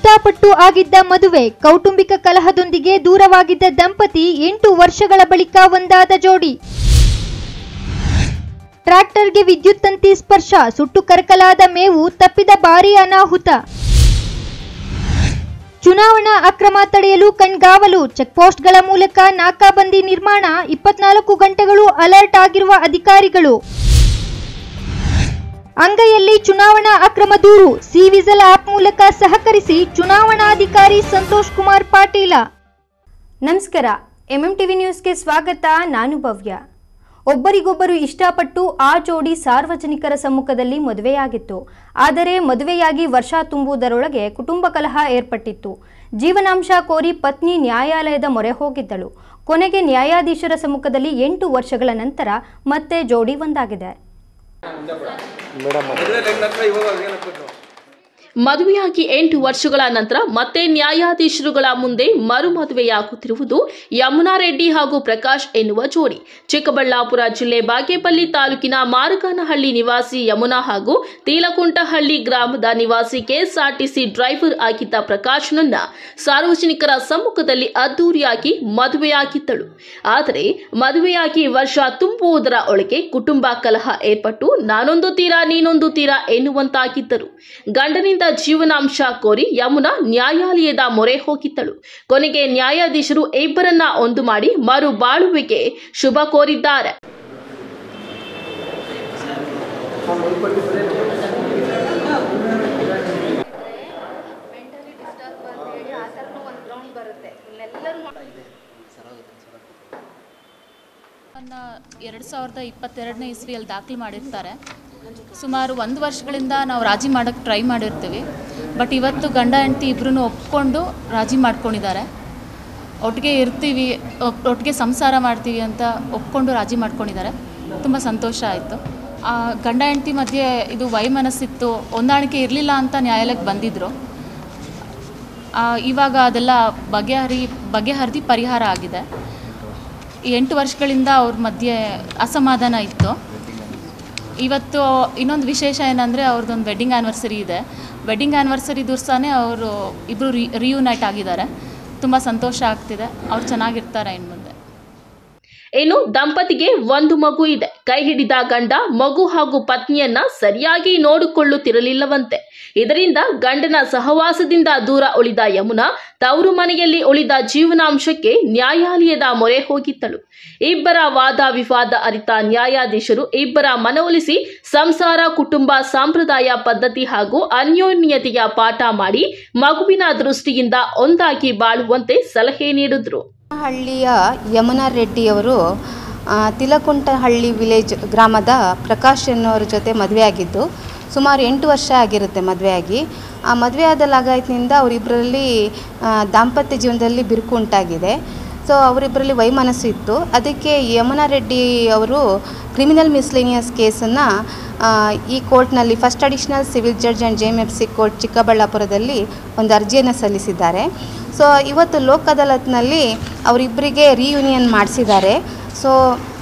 ಇಷ್ಟಪಟ್ಟು ಆಗಿದ್ದ ಮದುವೆ ಕೌಟುಂಬಿಕ ಕಲಹದೊಂದಿಗೆ ದೂರವಾಗಿದ್ದ ದಂಪತಿ ಎಂಟು ವರ್ಷಗಳ ಬಳಿಕ ಒಂದಾದ ಜೋಡಿ ಟ್ರ್ಯಾಕ್ಟರ್ಗೆ ವಿದ್ಯುತ್ ತಂತಿ ಸ್ಪರ್ಶ ಸುಟ್ಟು ಕರಕಲಾದ ಮೇವು ತಪ್ಪಿದ ಭಾರೀ ಅನಾಹುತ ಚುನಾವಣಾ ಅಕ್ರಮ ತಡೆಯಲು ಕಣ್ಗಾವಲು ಚೆಕ್ಪೋಸ್ಟ್ಗಳ ಮೂಲಕ ನಾಕಾಬಂದಿ ನಿರ್ಮಾಣ ಇಪ್ಪತ್ನಾಲ್ಕು ಗಂಟೆಗಳು ಅಲರ್ಟ್ ಆಗಿರುವ ಅಧಿಕಾರಿಗಳು ಅಂಗೈಯಲ್ಲಿ ಚುನಾವಣಾ ಅಕ್ರಮ ದೂರು ಸಿ ವಿಜಿಲ್ ಆಪ್ ಮೂಲಕ ಸಹಕರಿಸಿ ಚುನಾವಣಾಧಿಕಾರಿ ಸಂತೋಷ್ ಕುಮಾರ್ ಪಾಟೀಲ ನಮಸ್ಕಾರ ಎಂಎಂ ಟಿವಿ ನ್ಯೂಸ್ಗೆ ಸ್ವಾಗತ ನಾನು ಭವ್ಯ ಒಬ್ಬರಿಗೊಬ್ಬರು ಇಷ್ಟಪಟ್ಟು ಆ ಜೋಡಿ ಸಾರ್ವಜನಿಕರ ಸಮ್ಮುಖದಲ್ಲಿ ಮದುವೆಯಾಗಿತ್ತು ಆದರೆ ಮದುವೆಯಾಗಿ ವರ್ಷ ತುಂಬುವುದರೊಳಗೆ ಕುಟುಂಬ ಕಲಹ ಏರ್ಪಟ್ಟಿತ್ತು ಜೀವನಾಂಶ ಕೋರಿ ಪತ್ನಿ ನ್ಯಾಯಾಲಯದ ಮೊರೆ ಹೋಗಿದ್ದಳು ಕೊನೆಗೆ ನ್ಯಾಯಾಧೀಶರ ಸಮ್ಮುಖದಲ್ಲಿ ಎಂಟು ವರ್ಷಗಳ ನಂತರ ಮತ್ತೆ ಜೋಡಿ ಒಂದಾಗಿದೆ ಮದುವೆಯಾಗಿ ಎಂಟು ವರ್ಷಗಳ ನಂತರ ಮತ್ತೆ ನ್ಯಾಯಾಧೀಶರುಗಳ ಮುಂದೆ ಮರು ಮದುವೆಯಾಗುತ್ತಿರುವುದು ಯಮುನಾ ರೆಡ್ಡಿ ಹಾಗೂ ಪ್ರಕಾಶ್ ಎನ್ನುವ ಜೋಡಿ ಚಿಕ್ಕಬಳ್ಳಾಪುರ ಜಿಲ್ಲೆ ಬಾಗೇಪಲ್ಲಿ ತಾಲೂಕಿನ ಮಾರಗಾನಹಳ್ಳಿ ನಿವಾಸಿ ಯಮುನಾ ಹಾಗೂ ತೀಲಕುಂಟಹಳ್ಳಿ ಗ್ರಾಮದ ನಿವಾಸಿ ಕೆಎಸ್ಆರ್ಟಿಸಿ ಡ್ರೈವರ್ ಆಗಿದ್ದ ಪ್ರಕಾಶ್ನನ್ನ ಸಾರ್ವಜನಿಕರ ಸಮ್ಮುಖದಲ್ಲಿ ಅದ್ದೂರಿಯಾಗಿ ಮದುವೆಯಾಗಿದ್ದಳು ಆದರೆ ಮದುವೆಯಾಗಿ ವರ್ಷ ತುಂಬುವುದರ ಒಳಗೆ ಕುಟುಂಬ ಕಲಹ ಏರ್ಪಟ್ಟು ನಾನೊಂದು ತೀರ ನೀನೊಂದು ತೀರ ಎನ್ನುವಂತಾಗಿದ್ದರು ಗಂಡನಿಂದ ಜೀವನಾಂಶ ಕೋರಿ ಯಮುನಾ ನ್ಯಾಯಾಲಯದ ಮೊರೆ ಹೋಗಿದ್ದಳು ಕೊನೆಗೆ ನ್ಯಾಯಾಧೀಶರು ಇಬ್ಬರನ್ನ ಒಂದು ಮಾಡಿ ಮರು ಬಾಳುವಿಗೆ ಶುಭ ಕೋರಿದ್ದಾರೆ ಮೆಂಟಲಿ ಡಿಸ್ಟರ್ಬ್ ಅಂತ ಹೇಳಿ ಆ ಥರನೂ ಒಂದು ಗ್ರೌಂಡ್ ಬರುತ್ತೆ ಇಲ್ಲೆಲ್ಲರೂ ನನ್ನ ಎರಡು ಸಾವಿರದ ಇಪ್ಪತ್ತೆರಡನೇ ಇಸ್ವಿಯಲ್ಲಿ ದಾಖಲು ಮಾಡಿರ್ತಾರೆ ಸುಮಾರು ಒಂದು ವರ್ಷಗಳಿಂದ ನಾವು ರಾಜಿ ಮಾಡೋಕ್ಕೆ ಟ್ರೈ ಮಾಡಿರ್ತೀವಿ ಬಟ್ ಇವತ್ತು ಗಂಡ ಹೆಂಡತಿ ಇಬ್ಬರೂ ಒಪ್ಕೊಂಡು ರಾಜಿ ಮಾಡ್ಕೊಂಡಿದ್ದಾರೆ ಒಟ್ಟಿಗೆ ಇರ್ತೀವಿ ಒಪ್- ಒಟ್ಟಿಗೆ ಸಂಸಾರ ಮಾಡ್ತೀವಿ ಅಂತ ಒಪ್ಕೊಂಡು ರಾಜಿ ಮಾಡ್ಕೊಂಡಿದ್ದಾರೆ ತುಂಬ ಸಂತೋಷ ಆಯಿತು ಗಂಡ ಹೆಂಡತಿ ಮಧ್ಯೆ ಇದು ವೈಮನಸ್ಸಿತ್ತು ಹೊಂದಾಣಿಕೆ ಇರಲಿಲ್ಲ ಅಂತ ನ್ಯಾಯಾಲಯಕ್ಕೆ ಬಂದಿದ್ದರು ಆ, ಇವಾಗ ಅದೆಲ್ಲ ಬಗೆಹರಿ ಬಗೆಹರಿದು ಪರಿಹಾರ ಆಗಿದೆ ಈ ಎಂಟು ವರ್ಷಗಳಿಂದ ಅವ್ರ ಮಧ್ಯೆ ಅಸಮಾಧಾನ ಇತ್ತು ಇವತ್ತು ಇನ್ನೊಂದು ವಿಶೇಷ ಏನಂದರೆ ಅವ್ರದ್ದೊಂದು ವೆಡ್ಡಿಂಗ್ ಆ್ಯನಿವರ್ಸರಿ ಇದೆ ವೆಡ್ಡಿಂಗ್ ಆ್ಯನಿವರ್ಸರಿ ದಿವಸನೇ ಅವರು ಇಬ್ಬರು ರಿ ರಿಯೂನೈಟ್ ಆಗಿದ್ದಾರೆ ತುಂಬ ಸಂತೋಷ ಆಗ್ತಿದೆ ಅವ್ರು ಚೆನ್ನಾಗಿರ್ತಾರೆ ಇನ್ನು ಮುಂದೆ ಇನ್ನು ದಂಪತಿಗೆ ಒಂದು ಮಗು ಇದೆ ಕೈ ಹಿಡಿದ ಗಂಡ ಮಗು ಹಾಗೂ ಪತ್ನಿಯನ್ನ ಸರಿಯಾಗಿ ನೋಡಿಕೊಳ್ಳುತ್ತಿರಲಿಲ್ಲವಂತೆ ಇದರಿಂದ ಗಂಡನ ಸಹವಾಸದಿಂದ ದೂರ ಉಳಿದ ಯಮುನಾ ತವರು ಮನೆಯಲ್ಲಿ ಉಳಿದ ಜೀವನಾಂಶಕ್ಕೆ ನ್ಯಾಯಾಲಯದ ಮೊರೆ ಹೋಗಿದ್ದಳು ಇಬ್ಬರ ವಾದ ವಿವಾದ ಅರಿತ ನ್ಯಾಯಾಧೀಶರು ಇಬ್ಬರ ಮನವೊಲಿಸಿ ಸಂಸಾರ ಕುಟುಂಬ ಸಂಪ್ರದಾಯ ಪದ್ಧತಿ ಹಾಗೂ ಅನ್ಯೋನ್ಯತೆಯ ಪಾಠ ಮಾಡಿ ಮಗುವಿನ ದೃಷ್ಟಿಯಿಂದ ಒಂದಾಗಿ ಬಾಳುವಂತೆ ಸಲಹೆ ನೀಡಿದ್ರು ಹಳ್ಳಿಯ ಯಮುನಾ ರೆಡ್ಡಿಯವರು ಆ, ತಿಲಕುಂಟಹಳ್ಳಿ ವಿಲೇಜ್ ಗ್ರಾಮದ ಪ್ರಕಾಶ್ ಎನ್ನುವರ ಜೊತೆ ಮದುವೆಯಾಗಿದ್ದು ಸುಮಾರು ಎಂಟು ವರ್ಷ ಆಗಿರುತ್ತೆ ಮದುವೆಯಾಗಿ ಆ ಮದುವೆ ಆದಲ್ಲಾಗಾಯ್ತಿನಿಂದ ಅವರಿಬ್ಬರಲ್ಲಿ ದಾಂಪತ್ಯ ಜೀವನದಲ್ಲಿ ಬಿರುಕು ಉಂಟಾಗಿದೆ ಸೊ ಅವರಿಬ್ಬರಲ್ಲಿ ವೈಮನಸ್ಸು ಇತ್ತು ಅದಕ್ಕೆ ಯಮುನಾ ರೆಡ್ಡಿ ಅವರು ಕ್ರಿಮಿನಲ್ ಮಿಸ್ಲೇನಿಯಸ್ ಕೇಸನ್ನು ಈ ಕೋರ್ಟ್ನಲ್ಲಿ first additional civil judge and J M F C court ಚಿಕ್ಕಬಳ್ಳಾಪುರದಲ್ಲಿ ಒಂದು ಅರ್ಜಿಯನ್ನು ಸಲ್ಲಿಸಿದ್ದಾರೆ ಸೊ ಇವತ್ತು ಲೋಕ್ ಅದಾಲತ್ನಲ್ಲಿ ಅವರಿಬ್ಬರಿಗೆ ರಿಯೂನಿಯನ್ ಮಾಡಿಸಿದ್ದಾರೆ ಸೊ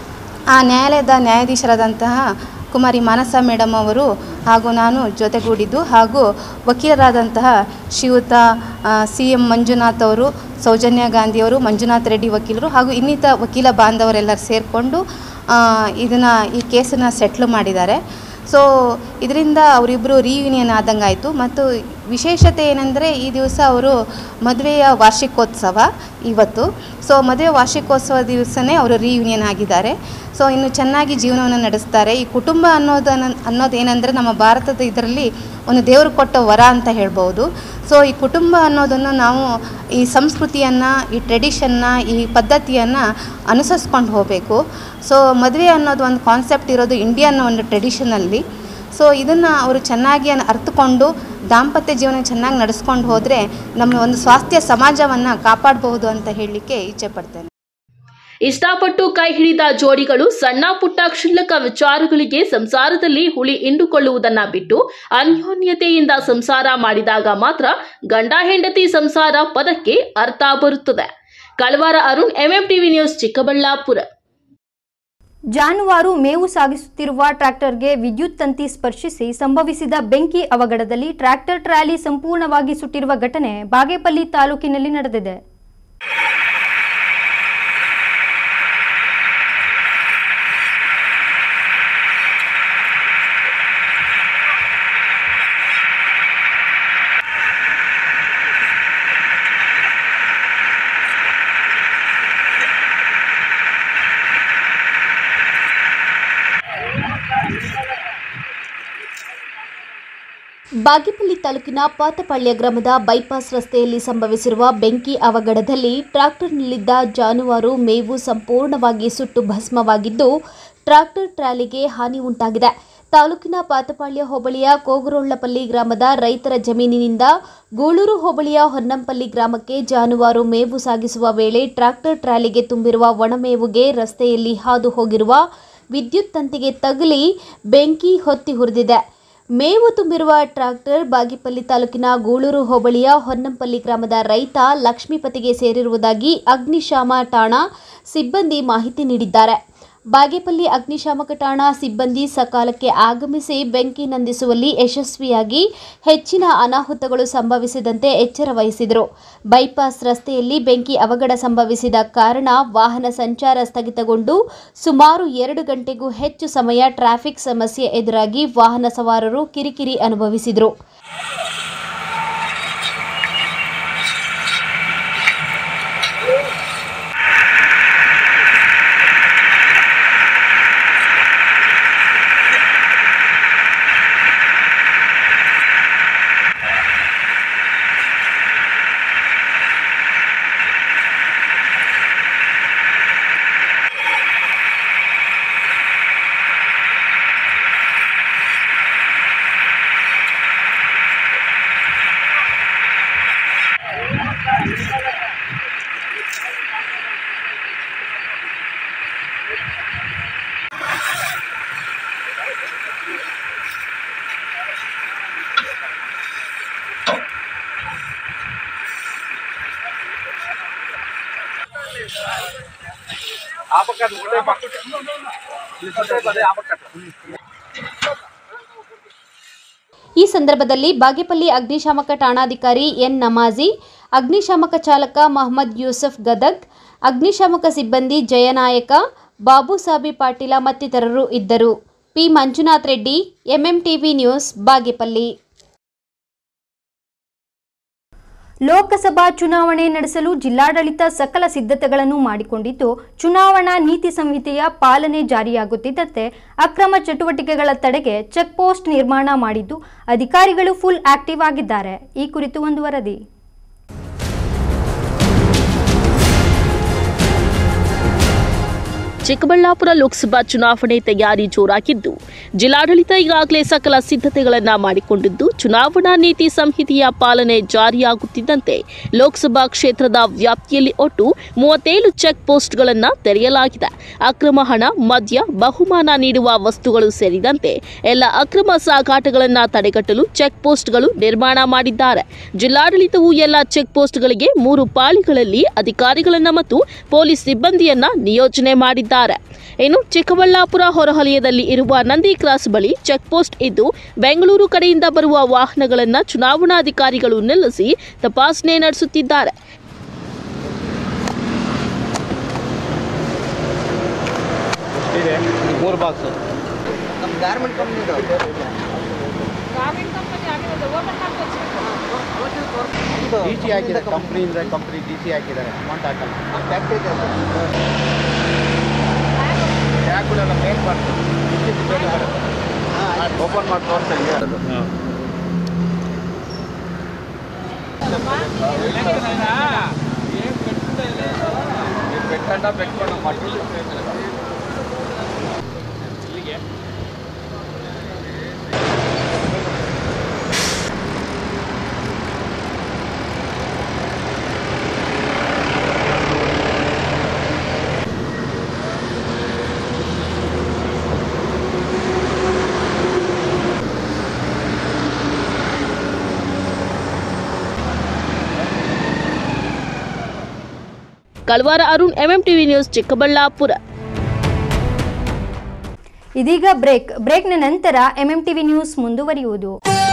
ಆ ನ್ಯಾಯಾಲಯದ ನ್ಯಾಯಾಧೀಶರಾದಂತಹ ಕುಮಾರಿ ಮಾನಸ ಮೇಡಮ್ ಅವರು ಹಾಗೂ ನಾನು ಜೊತೆಗೂಡಿದ್ದು ಹಾಗೂ ವಕೀಲರಾದಂತಹ ಶ್ರೀಯುತ ಸಿ ಎಂ ಮಂಜುನಾಥ್ ಅವರು ಸೌಜನ್ಯ ಗಾಂಧಿಯವರು ಮಂಜುನಾಥ್ ರೆಡ್ಡಿ ವಕೀಲರು ಹಾಗೂ ಇನ್ನಿತ ವಕೀಲ ಬಾಂಧವರೆಲ್ಲರೂ ಸೇರಿಕೊಂಡು ಇದನ್ನು ಈ ಕೇಸನ್ನು ಸೆಟ್ಲ್ ಮಾಡಿದ್ದಾರೆ ಸೊ ಇದರಿಂದ ಅವರಿಬ್ಬರು ರಿಯೂನಿಯನ್ ಆದಂಗೆ ಆಯಿತು ಮತ್ತು ವಿಶೇಷತೆ ಏನಂದರೆ ಈ ದಿವಸ ಅವರು ಮದುವೆಯ ವಾರ್ಷಿಕೋತ್ಸವ ಇವತ್ತು ಸೊ ಮದುವೆ ವಾರ್ಷಿಕೋತ್ಸವ ದಿವಸನೇ ಅವರು ರಿಯೂನಿಯನ್ ಆಗಿದ್ದಾರೆ ಸೊ ಇನ್ನು ಚೆನ್ನಾಗಿ ಜೀವನವನ್ನು ನಡೆಸ್ತಾರೆ ಈ ಕುಟುಂಬ ಅನ್ನೋದನ್ನ ಅನ್ನೋದೇನೆಂದರೆ ನಮ್ಮ ಭಾರತದ ಇದರಲ್ಲಿ ಒಂದು ದೇವರು ಕೊಟ್ಟ ವರ ಅಂತ ಹೇಳ್ಬೋದು ಸೊ ಈ ಕುಟುಂಬ ಅನ್ನೋದನ್ನು ನಾವು ಈ ಸಂಸ್ಕೃತಿಯನ್ನು ಈ ಟ್ರೆಡಿಷನ್ನ ಈ ಪದ್ಧತಿಯನ್ನು ಅನುಸರಿಸ್ಕೊಂಡು ಹೋಗಬೇಕು ಸೊ ಮದುವೆ ಅನ್ನೋದು ಒಂದು ಕಾನ್ಸೆಪ್ಟ್ ಇರೋದು ಇಂಡಿಯನ್ ಒಂದು ಟ್ರೆಡಿಷನಲ್ಲಿ ಸೊ ಇದನ್ನು ಅವರು ಚೆನ್ನಾಗಿ ಅನ್- ಅರ್ಥಕೊಂಡು ದಾಂಪತ್ಯ ಜೀವನ ಚೆನ್ನಾಗಿ ನಡೆಸ್ಕೊಂಡು ಹೋದರೆ ನಮ್ಮ ಒಂದು ಸ್ವಾಸ್ಥ್ಯ ಸಮಾಜವನ್ನು ಕಾಪಾಡಬಹುದು ಅಂತ ಹೇಳಲಿಕ್ಕೆ ಇಚ್ಛೆ ಪಡ್ತೇನೆ ಇಷ್ಟಪಟ್ಟು ಕೈ ಹಿಡಿದ ಜೋಡಿಗಳು ಸಣ್ಣ ಪುಟ್ಟ ಕ್ಷುಲ್ಲಕ ವಿಚಾರಗಳಿಗೆ ಸಂಸಾರದಲ್ಲಿ ಹುಳಿ ಇಂಡುಕೊಳ್ಳುವುದನ್ನ ಬಿಟ್ಟು ಅನ್ಯೋನ್ಯತೆಯಿಂದ ಸಂಸಾರ ಮಾಡಿದಾಗ ಮಾತ್ರ ಗಂಡ ಹೆಂಡತಿ ಸಂಸಾರ ಪದಕ್ಕೆ ಅರ್ಥ ಬರುತ್ತದೆ Kalavara Arun MM TV news Chikkaballapur ಜಾನುವಾರು ಮೇವು ಸಾಗಿಸುತ್ತಿರುವ ಟ್ರ್ಯಾಕ್ಟರ್ಗೆ ವಿದ್ಯುತ್ ತಂತಿ ಸ್ಪರ್ಶಿಸಿ ಸಂಭವಿಸಿದ ಬೆಂಕಿ ಅವಘಡದಲ್ಲಿ ಟ್ರ್ಯಾಕ್ಟರ್ ಟ್ರಾಲಿ ಸಂಪೂರ್ಣವಾಗಿ ಸುಟ್ಟಿರುವ ಘಟನೆ ಬಾಗೇಪಲ್ಲಿ ತಾಲೂಕಿನಲ್ಲಿ ನಡೆದಿದೆ ಬಾಗೇಪಲ್ಲಿ ತಾಲೂಕಿನ ಪಾತಪಾಳ್ಯ ಗ್ರಾಮದ ಬೈಪಾಸ್ ರಸ್ತೆಯಲ್ಲಿ ಸಂಭವಿಸಿರುವ ಬೆಂಕಿ ಅವಘಡದಲ್ಲಿ ಟ್ರ್ಯಾಕ್ಟರ್ನಲ್ಲಿದ್ದ ಜಾನುವಾರು ಮೇವು ಸಂಪೂರ್ಣವಾಗಿ ಸುಟ್ಟು ಭಸ್ಮವಾಗಿದ್ದು ಟ್ರ್ಯಾಕ್ಟರ್ ಟ್ರಾಲಿಗೆ ಹಾನಿ ಉಂಟಾಗಿದೆ ತಾಲೂಕಿನ ಪಾತಪಾಳ್ಯ ಹೋಬಳಿಯ ಕೋಗರೊಳ್ಳಪಲ್ಲಿ ಗ್ರಾಮದ ರೈತರ ಜಮೀನಿನಿಂದ ಗೂಳೂರು ಹೋಬಳಿಯ ಹೊನ್ನಂಪಲ್ಲಿ ಗ್ರಾಮಕ್ಕೆ ಜಾನುವಾರು ಮೇವು ಸಾಗಿಸುವ ವೇಳೆ ಟ್ರ್ಯಾಕ್ಟರ್ ಟ್ರಾಲಿಗೆ ತುಂಬಿರುವ ಒಣಮೇವುಗೆ ರಸ್ತೆಯಲ್ಲಿ ಹಾದು ಹೋಗಿರುವ ವಿದ್ಯುತ್ ತಂತಿಗೆ ತಗುಲಿ ಬೆಂಕಿ ಹೊತ್ತಿ ಹುರಿದಿದೆ ಮೇವು ತುಂಬಿರುವ ಟ್ರ್ಯಾಕ್ಟರ್ ಬಾಗಿಪಲ್ಲಿ ತಾಲೂಕಿನ ಗೂಳೂರು ಹೋಬಳಿಯ ಹೊನ್ನಂಪಲ್ಲಿ ಗ್ರಾಮದ ರೈತ ಲಕ್ಷ್ಮೀಪತಿಗೆ ಸೇರಿರುವುದಾಗಿ ಅಗ್ನಿಶಾಮ ಠಾಣಾ ಸಿಬ್ಬಂದಿ ಮಾಹಿತಿ ನೀಡಿದ್ದಾರೆ ಬಾಗೇಪಲ್ಲಿ ಅಗ್ನಿಶಾಮಕ ಠಾಣಾ ಸಿಬ್ಬಂದಿ ಸಕಾಲಕ್ಕೆ ಆಗಮಿಸಿ ಬೆಂಕಿ ನಂದಿಸುವಲ್ಲಿ ಯಶಸ್ವಿಯಾಗಿ ಹೆಚ್ಚಿನ ಅನಾಹುತಗಳು ಸಂಭವಿಸದಂತೆ ಎಚ್ಚರ ವಹಿಸಿದರು ಬೈಪಾಸ್ ರಸ್ತೆಯಲ್ಲಿ ಬೆಂಕಿ ಅವಘಡ ಸಂಭವಿಸಿದ ಕಾರಣ ವಾಹನ ಸಂಚಾರ ಸ್ಥಗಿತಗೊಂಡು ಸುಮಾರು ಎರಡು ಗಂಟೆಗೂ ಹೆಚ್ಚು ಸಮಯ ಟ್ರಾಫಿಕ್ ಸಮಸ್ಯೆ ಎದುರಾಗಿ ವಾಹನ ಸವಾರರು ಕಿರಿಕಿರಿ ಅನುಭವಿಸಿದರು ಈ ಸಂದರ್ಭದಲ್ಲಿ ಬಾಗೇಪಲ್ಲಿ ಅಗ್ನಿಶಾಮಕ ಠಾಣಾಧಿಕಾರಿ ಎನ್ ನಮಾಜಿ ಅಗ್ನಿಶಾಮಕ ಚಾಲಕ ಮಹಮ್ಮದ್ ಯೂಸಫ್ ಗದಗ್ ಅಗ್ನಿಶಾಮಕ ಸಿಬ್ಬಂದಿ ಜಯನಾಯಕ ಬಾಬುಸಾಬಿ ಪಾಟೀಲ ಮತ್ತಿತರರು ಇದ್ದರು P Manjunath Reddy MMTV news Bagepalli Lok Sabha ಚುನಾವಣೆ ನಡೆಸಲು ಜಿಲ್ಲಾಡಳಿತ ಸಕಲ ಸಿದ್ಧತೆಗಳನ್ನು ಮಾಡಿಕೊಂಡಿದ್ದು ಚುನಾವಣಾ ನೀತಿ ಸಂಹಿತೆಯ ಪಾಲನೆ ಜಾರಿಯಾಗುತ್ತಿದ್ದಂತೆ ಅಕ್ರಮ ಚಟುವಟಿಕೆಗಳ ತಡೆಗೆ ಚೆಕ್ ಪೋಸ್ಟ್ ನಿರ್ಮಾಣ ಮಾಡಿದ್ದು ಅಧಿಕಾರಿಗಳು ಫುಲ್ ಆಕ್ಟಿವ್ ಆಗಿದ್ದಾರೆ ಈ ಕುರಿತು ಒಂದು ವರದಿ ಚಿಕ್ಕಬಳ್ಳಾಪುರ ಲೋಕಸಭಾ ಚುನಾವಣೆ ತಯಾರಿ ಜೋರಾಗಿದ್ದು ಜಿಲ್ಲಾಡಳಿತ ಈಗಾಗಲೇ ಸಕಲ ಸಿದ್ಧತೆಗಳನ್ನ ಮಾಡಿಕೊಂಡಿದ್ದು ಚುನಾವಣಾ ನೀತಿ ಸಂಹಿತೆಯ ಪಾಲನೆ ಜಾರಿಯಾಗುತ್ತಿದ್ದಂತೆ ಲೋಕಸಭಾ ಕ್ಷೇತ್ರದ ವ್ಯಾಪ್ತಿಯಲ್ಲಿ ಒಟ್ಟು ಮೂವತ್ತೇಳು ಚೆಕ್ ಪೋಸ್ಟ್ಗಳನ್ನು ತೆರೆಯಲಾಗಿದೆ ಅಕ್ರಮ ಹಣ ಮದ್ಯ ಬಹುಮಾನ ನೀಡುವ ವಸ್ತುಗಳು ಸೇರಿದಂತೆ ಎಲ್ಲ ಅಕ್ರಮ ಸಾಗಾಟಗಳನ್ನು ತಡೆಗಟ್ಟಲು ಚೆಕ್ ಪೋಸ್ಟ್ಗಳು ನಿರ್ಮಾಣ ಮಾಡಿದ್ದಾರೆ ಜಿಲ್ಲಾಡಳಿತವು ಎಲ್ಲ ಚೆಕ್ ಪೋಸ್ಟ್ಗಳಿಗೆ ಮೂರು ಪಾಳಿಗಳಲ್ಲಿ ಅಧಿಕಾರಿಗಳನ್ನ ಮತ್ತು ಪೊಲೀಸ್ ಸಿಬ್ಬಂದಿಯನ್ನ ನಿಯೋಜನೆ ಮಾಡಿದ್ದಾರೆ ಇನ್ನು ಚಿಕ್ಕಬಳ್ಳಾಪುರ ಹೊರವಲಯದಲ್ಲಿ ಇರುವ ನಂದಿ ಕ್ರಾಸ್ ಬಳಿ ಚೆಕ್ ಪೋಸ್ಟ್ ಇದ್ದು ಬೆಂಗಳೂರು ಕಡೆಯಿಂದ ಬರುವ ವಾಹನಗಳನ್ನು ಚುನಾವಣಾಧಿಕಾರಿಗಳು ನಿಲ್ಲಿಸಿ ತಪಾಸಣೆ ನಡೆಸುತ್ತಿದ್ದಾರೆ ಮೂರು ಬಾಕ್ಸ್ ಡಿ ಸಿ ಹಾಕಿದ್ದಾರೆ ಕಂಪ್ನಿಯಿಂದ ಕಂಪ್ನಿ ಡಿ ಸಿ ಹಾಕಿದ್ದಾರೆ ಅಮೌಂಟ್ ಹಾಕಲ್ಲ ಟ್ಯಾಗ್ಗಳೆಲ್ಲ ಮೇಕ್ ಮಾಡ್ತಾರೆ ಓಪನ್ ಮಾಡಿ ತೋರಿಸಂಗೆ ಬೆಟ್ಟಂಡ ಬೆಟ್ಕೊಂಡು ಮಾಡಿ ಕಳವಾರ ಅರುಣ್ ಎಂಎಂಟಿವಿ ನ್ಯೂಸ್ ಚಿಕ್ಕಬಳ್ಳಾಪುರ ಇದೀಗ ಬ್ರೇಕ್ ಬ್ರೇಕ್ನ ನಂತರ ಎಂಎಂ ಟಿವಿ ನ್ಯೂಸ್ ಮುಂದುವರಿಯುವುದು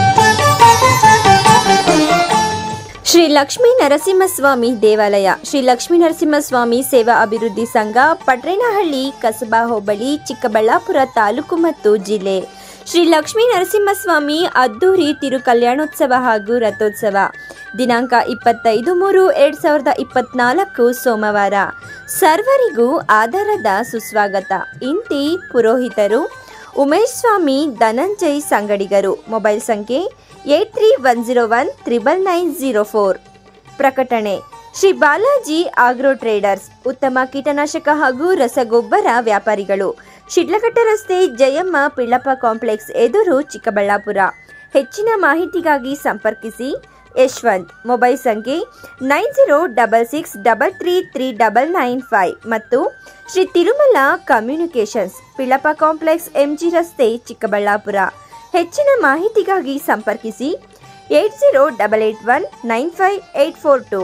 ಶ್ರೀ ಲಕ್ಷ್ಮೀ ನರಸಿಂಹಸ್ವಾಮಿ ದೇವಾಲಯ ಶ್ರೀ ಲಕ್ಷ್ಮೀ ನರಸಿಂಹಸ್ವಾಮಿ ಸೇವಾ ಅಭಿವೃದ್ಧಿ ಸಂಘ ಪಟ್ರೇನಹಳ್ಳಿ ಕಸಬಾ ಹೋಬಳಿ ಚಿಕ್ಕಬಳ್ಳಾಪುರ ತಾಲೂಕು ಮತ್ತು ಜಿಲ್ಲೆ ಶ್ರೀ ಲಕ್ಷ್ಮೀ ನರಸಿಂಹಸ್ವಾಮಿ ಅದ್ದೂರಿ ತಿರು ಕಲ್ಯಾಣೋತ್ಸವ ಹಾಗೂ ರಥೋತ್ಸವ ದಿನಾಂಕ ಇಪ್ಪತ್ತೈದು ಮೂರು ಎರಡ್ ಸಾವಿರದ ಇಪ್ಪತ್ನಾಲ್ಕು ಸೋಮವಾರ ಸರ್ವರಿಗೂ ಆಧಾರದ ಸುಸ್ವಾಗತ ಇಂತಿ ಪುರೋಹಿತರು ಉಮೇಶ್ ಸ್ವಾಮಿ ಧನಂಜಯ್ ಸಂಗಡಿಗರು ಮೊಬೈಲ್ ಸಂಖ್ಯೆ eight three one zero one triple nine zero four ಪ್ರಕಟಣೆ ಶ್ರೀ ಬಾಲಾಜಿ ಆಗ್ರೋ ಟ್ರೇಡರ್ಸ್ ಉತ್ತಮ ಕೀಟನಾಶಕ ಹಾಗೂ ರಸಗೊಬ್ಬರ ವ್ಯಾಪಾರಿಗಳು ಶಿಡ್ಲಘಟ್ಟ ರಸ್ತೆ ಜಯಮ್ಮ ಪಿಳ್ಳಪ್ಪ ಕಾಂಪ್ಲೆಕ್ಸ್ ಎದುರು ಚಿಕ್ಕಬಳ್ಳಾಪುರ ಹೆಚ್ಚಿನ ಮಾಹಿತಿಗಾಗಿ ಸಂಪರ್ಕಿಸಿ ಯಶವಂತ್ ಮೊಬೈಲ್ ಸಂಖ್ಯೆ nine zero double six double three three double nine five ಮತ್ತು Shri Tirumala communications Pillappa complex MG ರಸ್ತೆ ಚಿಕ್ಕಬಳ್ಳಾಪುರ ಹೆಚ್ಚಿನ ಮಾಹಿತಿಗಾಗಿ ಸಂಪರ್ಕಿಸಿ eight zero double eight one nine five eight four two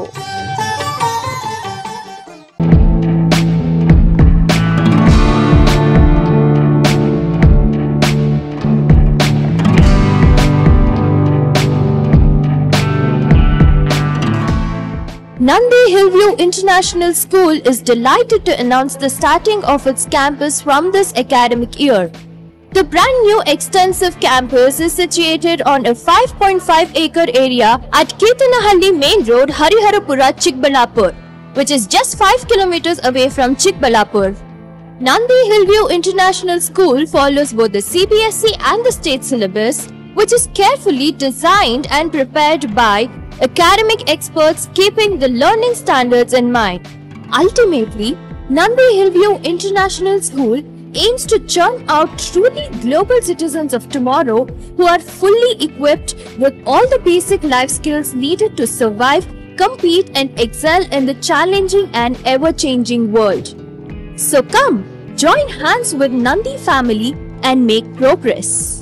Nandi Hillview International School is delighted to announce the starting of its campus from this academic year. The brand new extensive campus is situated on a 5.5 acre area at Ketanahalli Main Road, Hariharapura, Chikbalapur, which is just 5 kilometers away from Chikbalapur. Nandi Hillview International School follows both the CBSE and the state syllabus, which is carefully designed and prepared by academic experts keeping the learning standards in mind. Ultimately, Nandi Hillview International School aims to churn out truly global citizens of tomorrow who are fully equipped with all the basic life skills needed to survive, compete, and excel in the challenging and ever changing world. So come, join hands with Nandi family and make progress.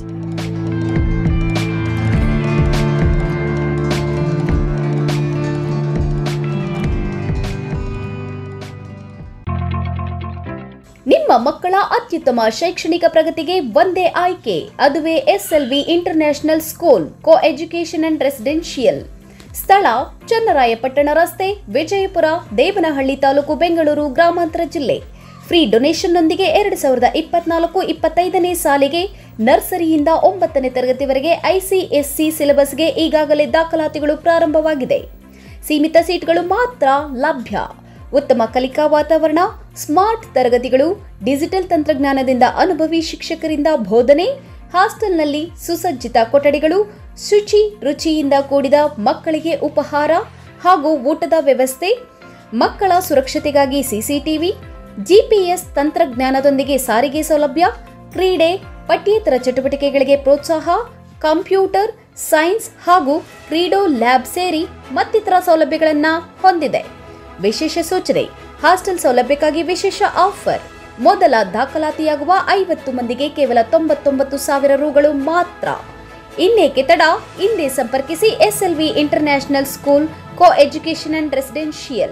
ನಿಮ್ಮ ಮಕ್ಕಳ ಅತ್ಯುತ್ತಮ ಶೈಕ್ಷಣಿಕ ಪ್ರಗತಿಗೆ ಒಂದೇ ಆಯ್ಕೆ ಅದುವೇ SLV international school co education and residential ಸ್ಥಳ ಚನ್ನರಾಯಪಟ್ಟಣ ರಸ್ತೆ ವಿಜಯಪುರ ದೇವನಹಳ್ಳಿ ತಾಲೂಕು ಬೆಂಗಳೂರು ಗ್ರಾಮಾಂತರ ಜಿಲ್ಲೆ ಫ್ರೀ ಡೊನೇಷನ್ನೊಂದಿಗೆ ಎರಡು ಸಾವಿರದ ಇಪ್ಪತ್ನಾಲ್ಕು ಇಪ್ಪತ್ತೈದನೇ ಸಾಲಿಗೆ ನರ್ಸರಿಯಿಂದ ಒಂಬತ್ತನೇ ತರಗತಿವರೆಗೆ ಐಸಿಎಸ್ಸಿ ಸಿಲೆಬಸ್ಗೆ ಈಗಾಗಲೇ ದಾಖಲಾತಿಗಳು ಪ್ರಾರಂಭವಾಗಿದೆ ಸೀಮಿತ ಸೀಟ್ಗಳು ಮಾತ್ರ ಲಭ್ಯ ಉತ್ತಮ ಕಲಿಕಾ ವಾತಾವರಣ ಸ್ಮಾರ್ಟ್ ತರಗತಿಗಳು ಡಿಜಿಟಲ್ ತಂತ್ರಜ್ಞಾನದಿಂದ ಅನುಭವಿ ಶಿಕ್ಷಕರಿಂದ ಬೋಧನೆ ಹಾಸ್ಟೆಲ್ನಲ್ಲಿ ಸುಸಜ್ಜಿತ ಕೊಠಡಿಗಳು ಶುಚಿ ರುಚಿಯಿಂದ ಕೂಡಿದ ಮಕ್ಕಳಿಗೆ ಉಪಹಾರ ಹಾಗೂ ಊಟದ ವ್ಯವಸ್ಥೆ ಮಕ್ಕಳ ಸುರಕ್ಷತೆಗಾಗಿ ಸಿಸಿಟಿವಿ ಜಿಪಿಎಸ್ ತಂತ್ರಜ್ಞಾನದೊಂದಿಗೆ ಸಾರಿಗೆ ಸೌಲಭ್ಯ ಕ್ರೀಡೆ ಪಠ್ಯೇತರ ಚಟುವಟಿಕೆಗಳಿಗೆ ಪ್ರೋತ್ಸಾಹ ಕಂಪ್ಯೂಟರ್ ಸೈನ್ಸ್ ಹಾಗೂ ಕ್ರೀಡೋ ಲ್ಯಾಬ್ ಸೇರಿ ಮತ್ತಿತರ ಸೌಲಭ್ಯಗಳನ್ನು ಹೊಂದಿದೆ ವಿಶೇಷ ಸೂಚನೆ ಹಾಸ್ಟೆಲ್ ಸೌಲಭ್ಯಕ್ಕಾಗಿ ವಿಶೇಷ ಆಫರ್ ಮೊದಲ ದಾಖಲಾತಿಯಾಗುವ ಐವತ್ತು ಮಂದಿಗೆ ಕೇವಲ ತೊಂಬತ್ತೊಂಬತ್ತು ಸಾವಿರ ರುಗಳು ಮಾತ್ರ ಇನ್ನೇಕೆ ತಡ ಹಿಂದೆ ಸಂಪರ್ಕಿಸಿ SLV international school co education and residential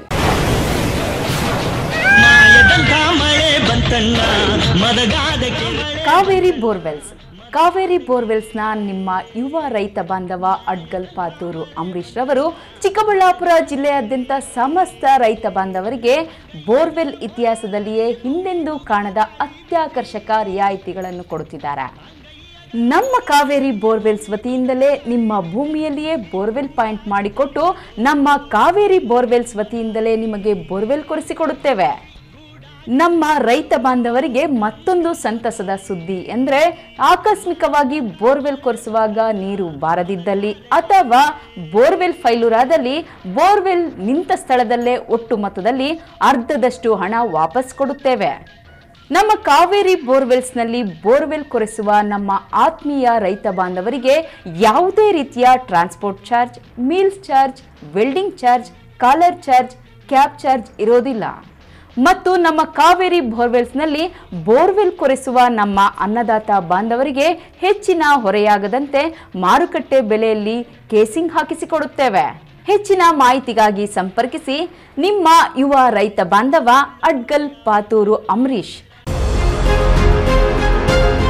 Kaveri borewells Kaveri ಬೋರ್ವೆಲ್ಸ್ನ ನಿಮ್ಮ ಯುವ ರೈತ ಬಾಂಧವ ಅಡ್ಗಲ್ ಪಾತೂರು ಅಂಬರೀಶ್ ರವರು ಚಿಕ್ಕಬಳ್ಳಾಪುರ ಜಿಲ್ಲೆಯಾದ್ಯಂತ ಸಮಸ್ತ ರೈತ ಬಾಂಧವರಿಗೆ ಬೋರ್ವೆಲ್ ಇತಿಹಾಸದಲ್ಲಿಯೇ ಹಿಂದೆಂದೂ ಕಾಣದ ಅತ್ಯಾಕರ್ಷಕ ರಿಯಾಯಿತಿಗಳನ್ನು ಕೊಡುತ್ತಿದ್ದಾರೆ ನಮ್ಮ ಕಾವೇರಿ ಬೋರ್ವೆಲ್ಸ್ ವತಿಯಿಂದಲೇ ನಿಮ್ಮ ಭೂಮಿಯಲ್ಲಿಯೇ ಬೋರ್ವೆಲ್ ಪಾಯಿಂಟ್ ಮಾಡಿಕೊಟ್ಟು ನಮ್ಮ ಕಾವೇರಿ ಬೋರ್ವೆಲ್ಸ್ ವತಿಯಿಂದಲೇ ನಿಮಗೆ ಬೋರ್ವೆಲ್ ಕೊಡಿಸಿಕೊಡುತ್ತೇವೆ ನಮ್ಮ ರೈತ ಬಾಂಧವರಿಗೆ ಮತ್ತೊಂದು ಸಂತಸದ ಸುದ್ದಿ ಅಂದರೆ ಆಕಸ್ಮಿಕವಾಗಿ ಬೋರ್ವೆಲ್ ಕೊರೆಸುವಾಗ ನೀರು ಬಾರದಿದ್ದಲ್ಲಿ ಅಥವಾ ಬೋರ್ವೆಲ್ ಫೈಲೂರಾದಲ್ಲಿ ಬೋರ್ವೆಲ್ ನಿಂತ ಸ್ಥಳದಲ್ಲೇ ಒಟ್ಟು ಮೊತ್ತದಲ್ಲಿ ಅರ್ಧದಷ್ಟು ಹಣ ವಾಪಸ್ ಕೊಡುತ್ತೇವೆ ನಮ್ಮ ಕಾವೇರಿ ಬೋರ್ವೆಲ್ಸ್ನಲ್ಲಿ ಬೋರ್ವೆಲ್ ಕೊರೆಸುವ ನಮ್ಮ ಆತ್ಮೀಯ ರೈತ ಬಾಂಧವರಿಗೆ ಯಾವುದೇ ರೀತಿಯ transport charge meals charge welding charge collar charge cab charge ಇರೋದಿಲ್ಲ ಮತ್ತು ನಮ್ಮ ಕಾವೇರಿ ಬೋರ್ವೆಲ್ಸ್ನಲ್ಲಿ ಬೋರ್ವೆಲ್ ಕೊರೆಸುವ ನಮ್ಮ ಅನ್ನದಾತ ಬಾಂಧವರಿಗೆ ಹೆಚ್ಚಿನ ಹೊರೆಯಾಗದಂತೆ ಮಾರುಕಟ್ಟೆ ಬೆಲೆಯಲ್ಲಿ ಕೇಸಿಂಗ್ ಹಾಕಿಸಿಕೊಡುತ್ತೇವೆ ಹೆಚ್ಚಿನ ಮಾಹಿತಿಗಾಗಿ ಸಂಪರ್ಕಿಸಿ ನಿಮ್ಮ ಯುವ ರೈತ ಬಾಂಧವ ಅಡ್ಗಲ್ ಪಾತೂರು ಅಂಬರೀಶ್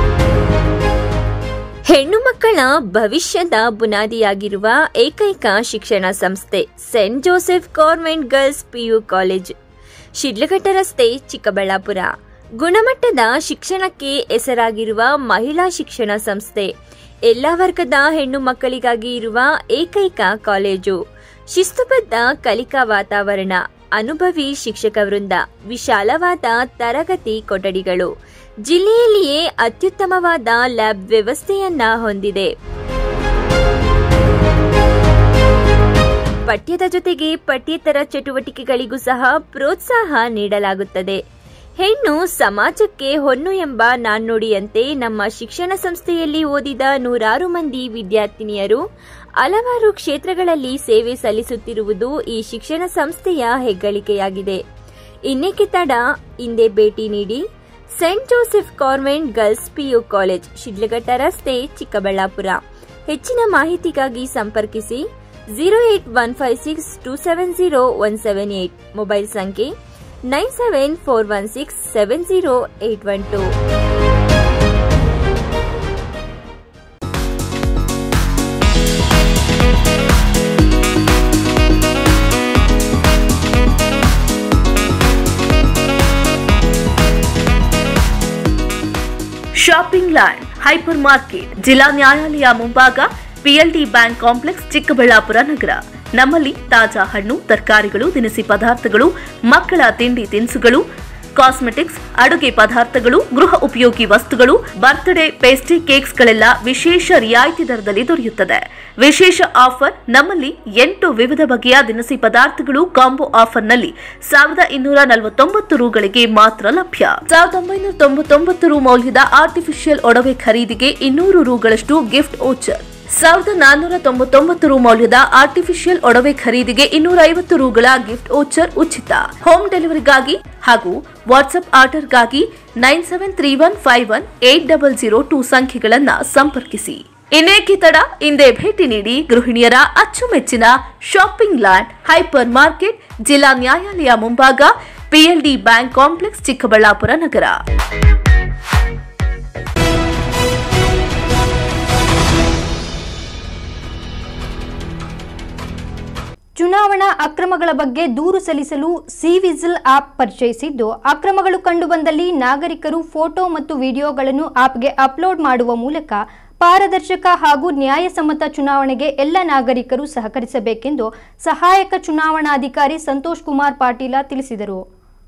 ಹೆಣ್ಣು ಮಕ್ಕಳ ಭವಿಷ್ಯದ ಬುನಾದಿಯಾಗಿರುವ ಏಕೈಕ ಶಿಕ್ಷಣ ಸಂಸ್ಥೆ saint Joseph convent girls PU college Shidlaghatta ರಸ್ತೆ ಚಿಕ್ಕಬಳ್ಳಾಪುರ ಗುಣಮಟ್ಟದ ಶಿಕ್ಷಣಕ್ಕೆ ಹೆಸರಾಗಿರುವ ಮಹಿಳಾ ಶಿಕ್ಷಣ ಸಂಸ್ಥೆ ಎಲ್ಲ ವರ್ಗದ ಹೆಣ್ಣು ಮಕ್ಕಳಿಗಾಗಿ ಇರುವ ಏಕೈಕ ಕಾಲೇಜು ಶಿಸ್ತುಬದ್ಧ ಕಲಿಕಾ ವಾತಾವರಣ ಅನುಭವಿ ಶಿಕ್ಷಕ ವೃಂದ ವಿಶಾಲವಾದ ತರಗತಿ ಕೊಠಡಿಗಳು ಜಿಲ್ಲೆಯಲ್ಲಿಯೇ ಅತ್ಯುತ್ತಮವಾದ ಲ್ಯಾಬ್ ವ್ಯವಸ್ಥೆಯನ್ನ ಹೊಂದಿದೆ ಪಠ್ಯದ ಜೊತೆಗೆ ಪಠ್ಯೇತರ ಚಟುವಟಿಕೆಗಳಿಗೂ ಸಹ ಪ್ರೋತ್ಸಾಹ ನೀಡಲಾಗುತ್ತದೆ ಹೆಣ್ಣು ಸಮಾಜಕ್ಕೆ ಹೊನ್ನು ಎಂಬ ನಾಣ್ಣುಡಿಯಂತೆ ನಮ್ಮ ಶಿಕ್ಷಣ ಸಂಸ್ಥೆಯಲ್ಲಿ ಓದಿದ ನೂರಾರು ಮಂದಿ ವಿದ್ಯಾರ್ಥಿನಿಯರು ಹಲವಾರು ಕ್ಷೇತ್ರಗಳಲ್ಲಿ ಸೇವೆ ಸಲ್ಲಿಸುತ್ತಿರುವುದು ಈ ಶಿಕ್ಷಣ ಸಂಸ್ಥೆಯ ಹೆಗ್ಗಳಿಕೆಯಾಗಿದೆ ಇನ್ನೇಕೆ ತಡ ಹಿಂದೆ ಭೇಟಿ ನೀಡಿ saint Joseph convent girls PU college Shidlaghatta ರಸ್ತೆ ಚಿಕ್ಕಬಳ್ಳಾಪುರ ಹೆಚ್ಚಿನ ಮಾಹಿತಿಗಾಗಿ ಸಂಪರ್ಕಿಸಿ zero eight one five six two seven zero one seven eight mobile ಸಂಖ್ಯೆ nine seven four one six seven zero eight one two shopping land hyper market ಜಿಲ್ಲಾ ನ್ಯಾಯಾಲಯ ಮುಂಭಾಗ PLD bank complex Chikkaballapur ನಗರ ನಮ್ಮಲ್ಲಿ ತಾಜಾ ಹಣ್ಣು ತರಕಾರಿಗಳು ದಿನಸಿ ಪದಾರ್ಥಗಳು ಮಕ್ಕಳ ತಿಂಡಿ ತಿನಿಸುಗಳು ಕಾಸ್ಮೆಟಿಕ್ಸ್ ಅಡುಗೆ ಪದಾರ್ಥಗಳು ಗೃಹ ಉಪಯೋಗಿ ವಸ್ತುಗಳು ಬರ್ತ್ಡೇ ಪೇಸ್ಟ್ರಿ ಕೇಕ್ಸ್ಗಳೆಲ್ಲ ವಿಶೇಷ ರಿಯಾಯಿತಿ ದರದಲ್ಲಿ ದೊರೆಯುತ್ತದೆ ವಿಶೇಷ ಆಫರ್ ನಮ್ಮಲ್ಲಿ ಎಂಟು ವಿವಿಧ ಬಗೆಯ ದಿನಸಿ ಪದಾರ್ಥಗಳು ಕಾಂಬೋ ಆಫರ್ನಲ್ಲಿ ಸಾವಿರದ ಇನ್ನೂರ ನಲವತ್ತೊಂಬತ್ತು ರೂಗಳಿಗೆ ಮಾತ್ರ ಲಭ್ಯ ಸಾವಿರದ ಒಂಬೈನೂರ ತೊಂಬತ್ತೊಂಬತ್ತು ರು ಮೌಲ್ಯದ ಆರ್ಟಿಫಿಷಿಯಲ್ ಒಡವೆ ಖರೀದಿಗೆ ಇನ್ನೂರು ರೂಗಳಷ್ಟು ಗಿಫ್ಟ್ ಓಚರ್ ಸಾವಿರದ ನಾನ್ನೂರ ತೊಂಬತ್ತೊಂಬತ್ತು ರು ಮೌಲ್ಯದ ಆರ್ಟಿಫಿಷಿಯಲ್ ಒಡವೆ ಖರೀದಿಗೆ ಇನ್ನೂರ ಐವತ್ತು ರೂಗಳ ಗಿಫ್ಟ್ ಓಚರ್ ಉಚಿತ ಹೋಮ್ ಡೆಲಿವರಿಗಾಗಿ ಹಾಗೂ ವಾಟ್ಸ್ಆಪ್ ಆರ್ಡರ್ಗಾಗಿ nine seven three one five one eight double zero two ಸಂಖ್ಯೆಗಳನ್ನ ಸಂಪರ್ಕಿಸಿ ಇನ್ನೇಕೆ ತಡ ಹಿಂದೆ ಭೇಟಿ ನೀಡಿ ಗೃಹಿಣಿಯರ ಅಚ್ಚುಮೆಚ್ಚಿನ ಶಾಪಿಂಗ್ ಲ್ಯಾಂಡ್ ಹೈಪರ್ ಮಾರ್ಕೆಟ್ ಜಿಲ್ಲಾ ನ್ಯಾಯಾಲಯ ಮುಂಭಾಗ ಪಿಎಲ್ಡಿ ಬ್ಯಾಂಕ್ ಕಾಂಪ್ಲೆಕ್ಸ್ ಚಿಕ್ಕಬಳ್ಳಾಪುರ ನಗರ ಚುನಾವಣಾ ಅಕ್ರಮಗಳ ಬಗ್ಗೆ ದೂರು ಸಲ್ಲಿಸಲು ಸಿ ವಿಜಿಲ್ ಆಪ್ ಪರಿಚಯಿಸಿದ್ದು ಅಕ್ರಮಗಳು ಕಂಡುಬಂದಲ್ಲಿ ನಾಗರಿಕರು ಫೋಟೋ ಮತ್ತು ವಿಡಿಯೋಗಳನ್ನು ಆಪ್ಗೆ ಅಪ್ಲೋಡ್ ಮಾಡುವ ಮೂಲಕ ಪಾರದರ್ಶಕ ಹಾಗೂ ನ್ಯಾಯಸಮ್ಮತ ಚುನಾವಣೆಗೆ ಎಲ್ಲ ನಾಗರಿಕರು ಸಹಕರಿಸಬೇಕೆಂದು ಸಹಾಯಕ ಚುನಾವಣಾಧಿಕಾರಿ ಸಂತೋಷ್ ಕುಮಾರ್ ಪಾಟೀಲ ತಿಳಿಸಿದರು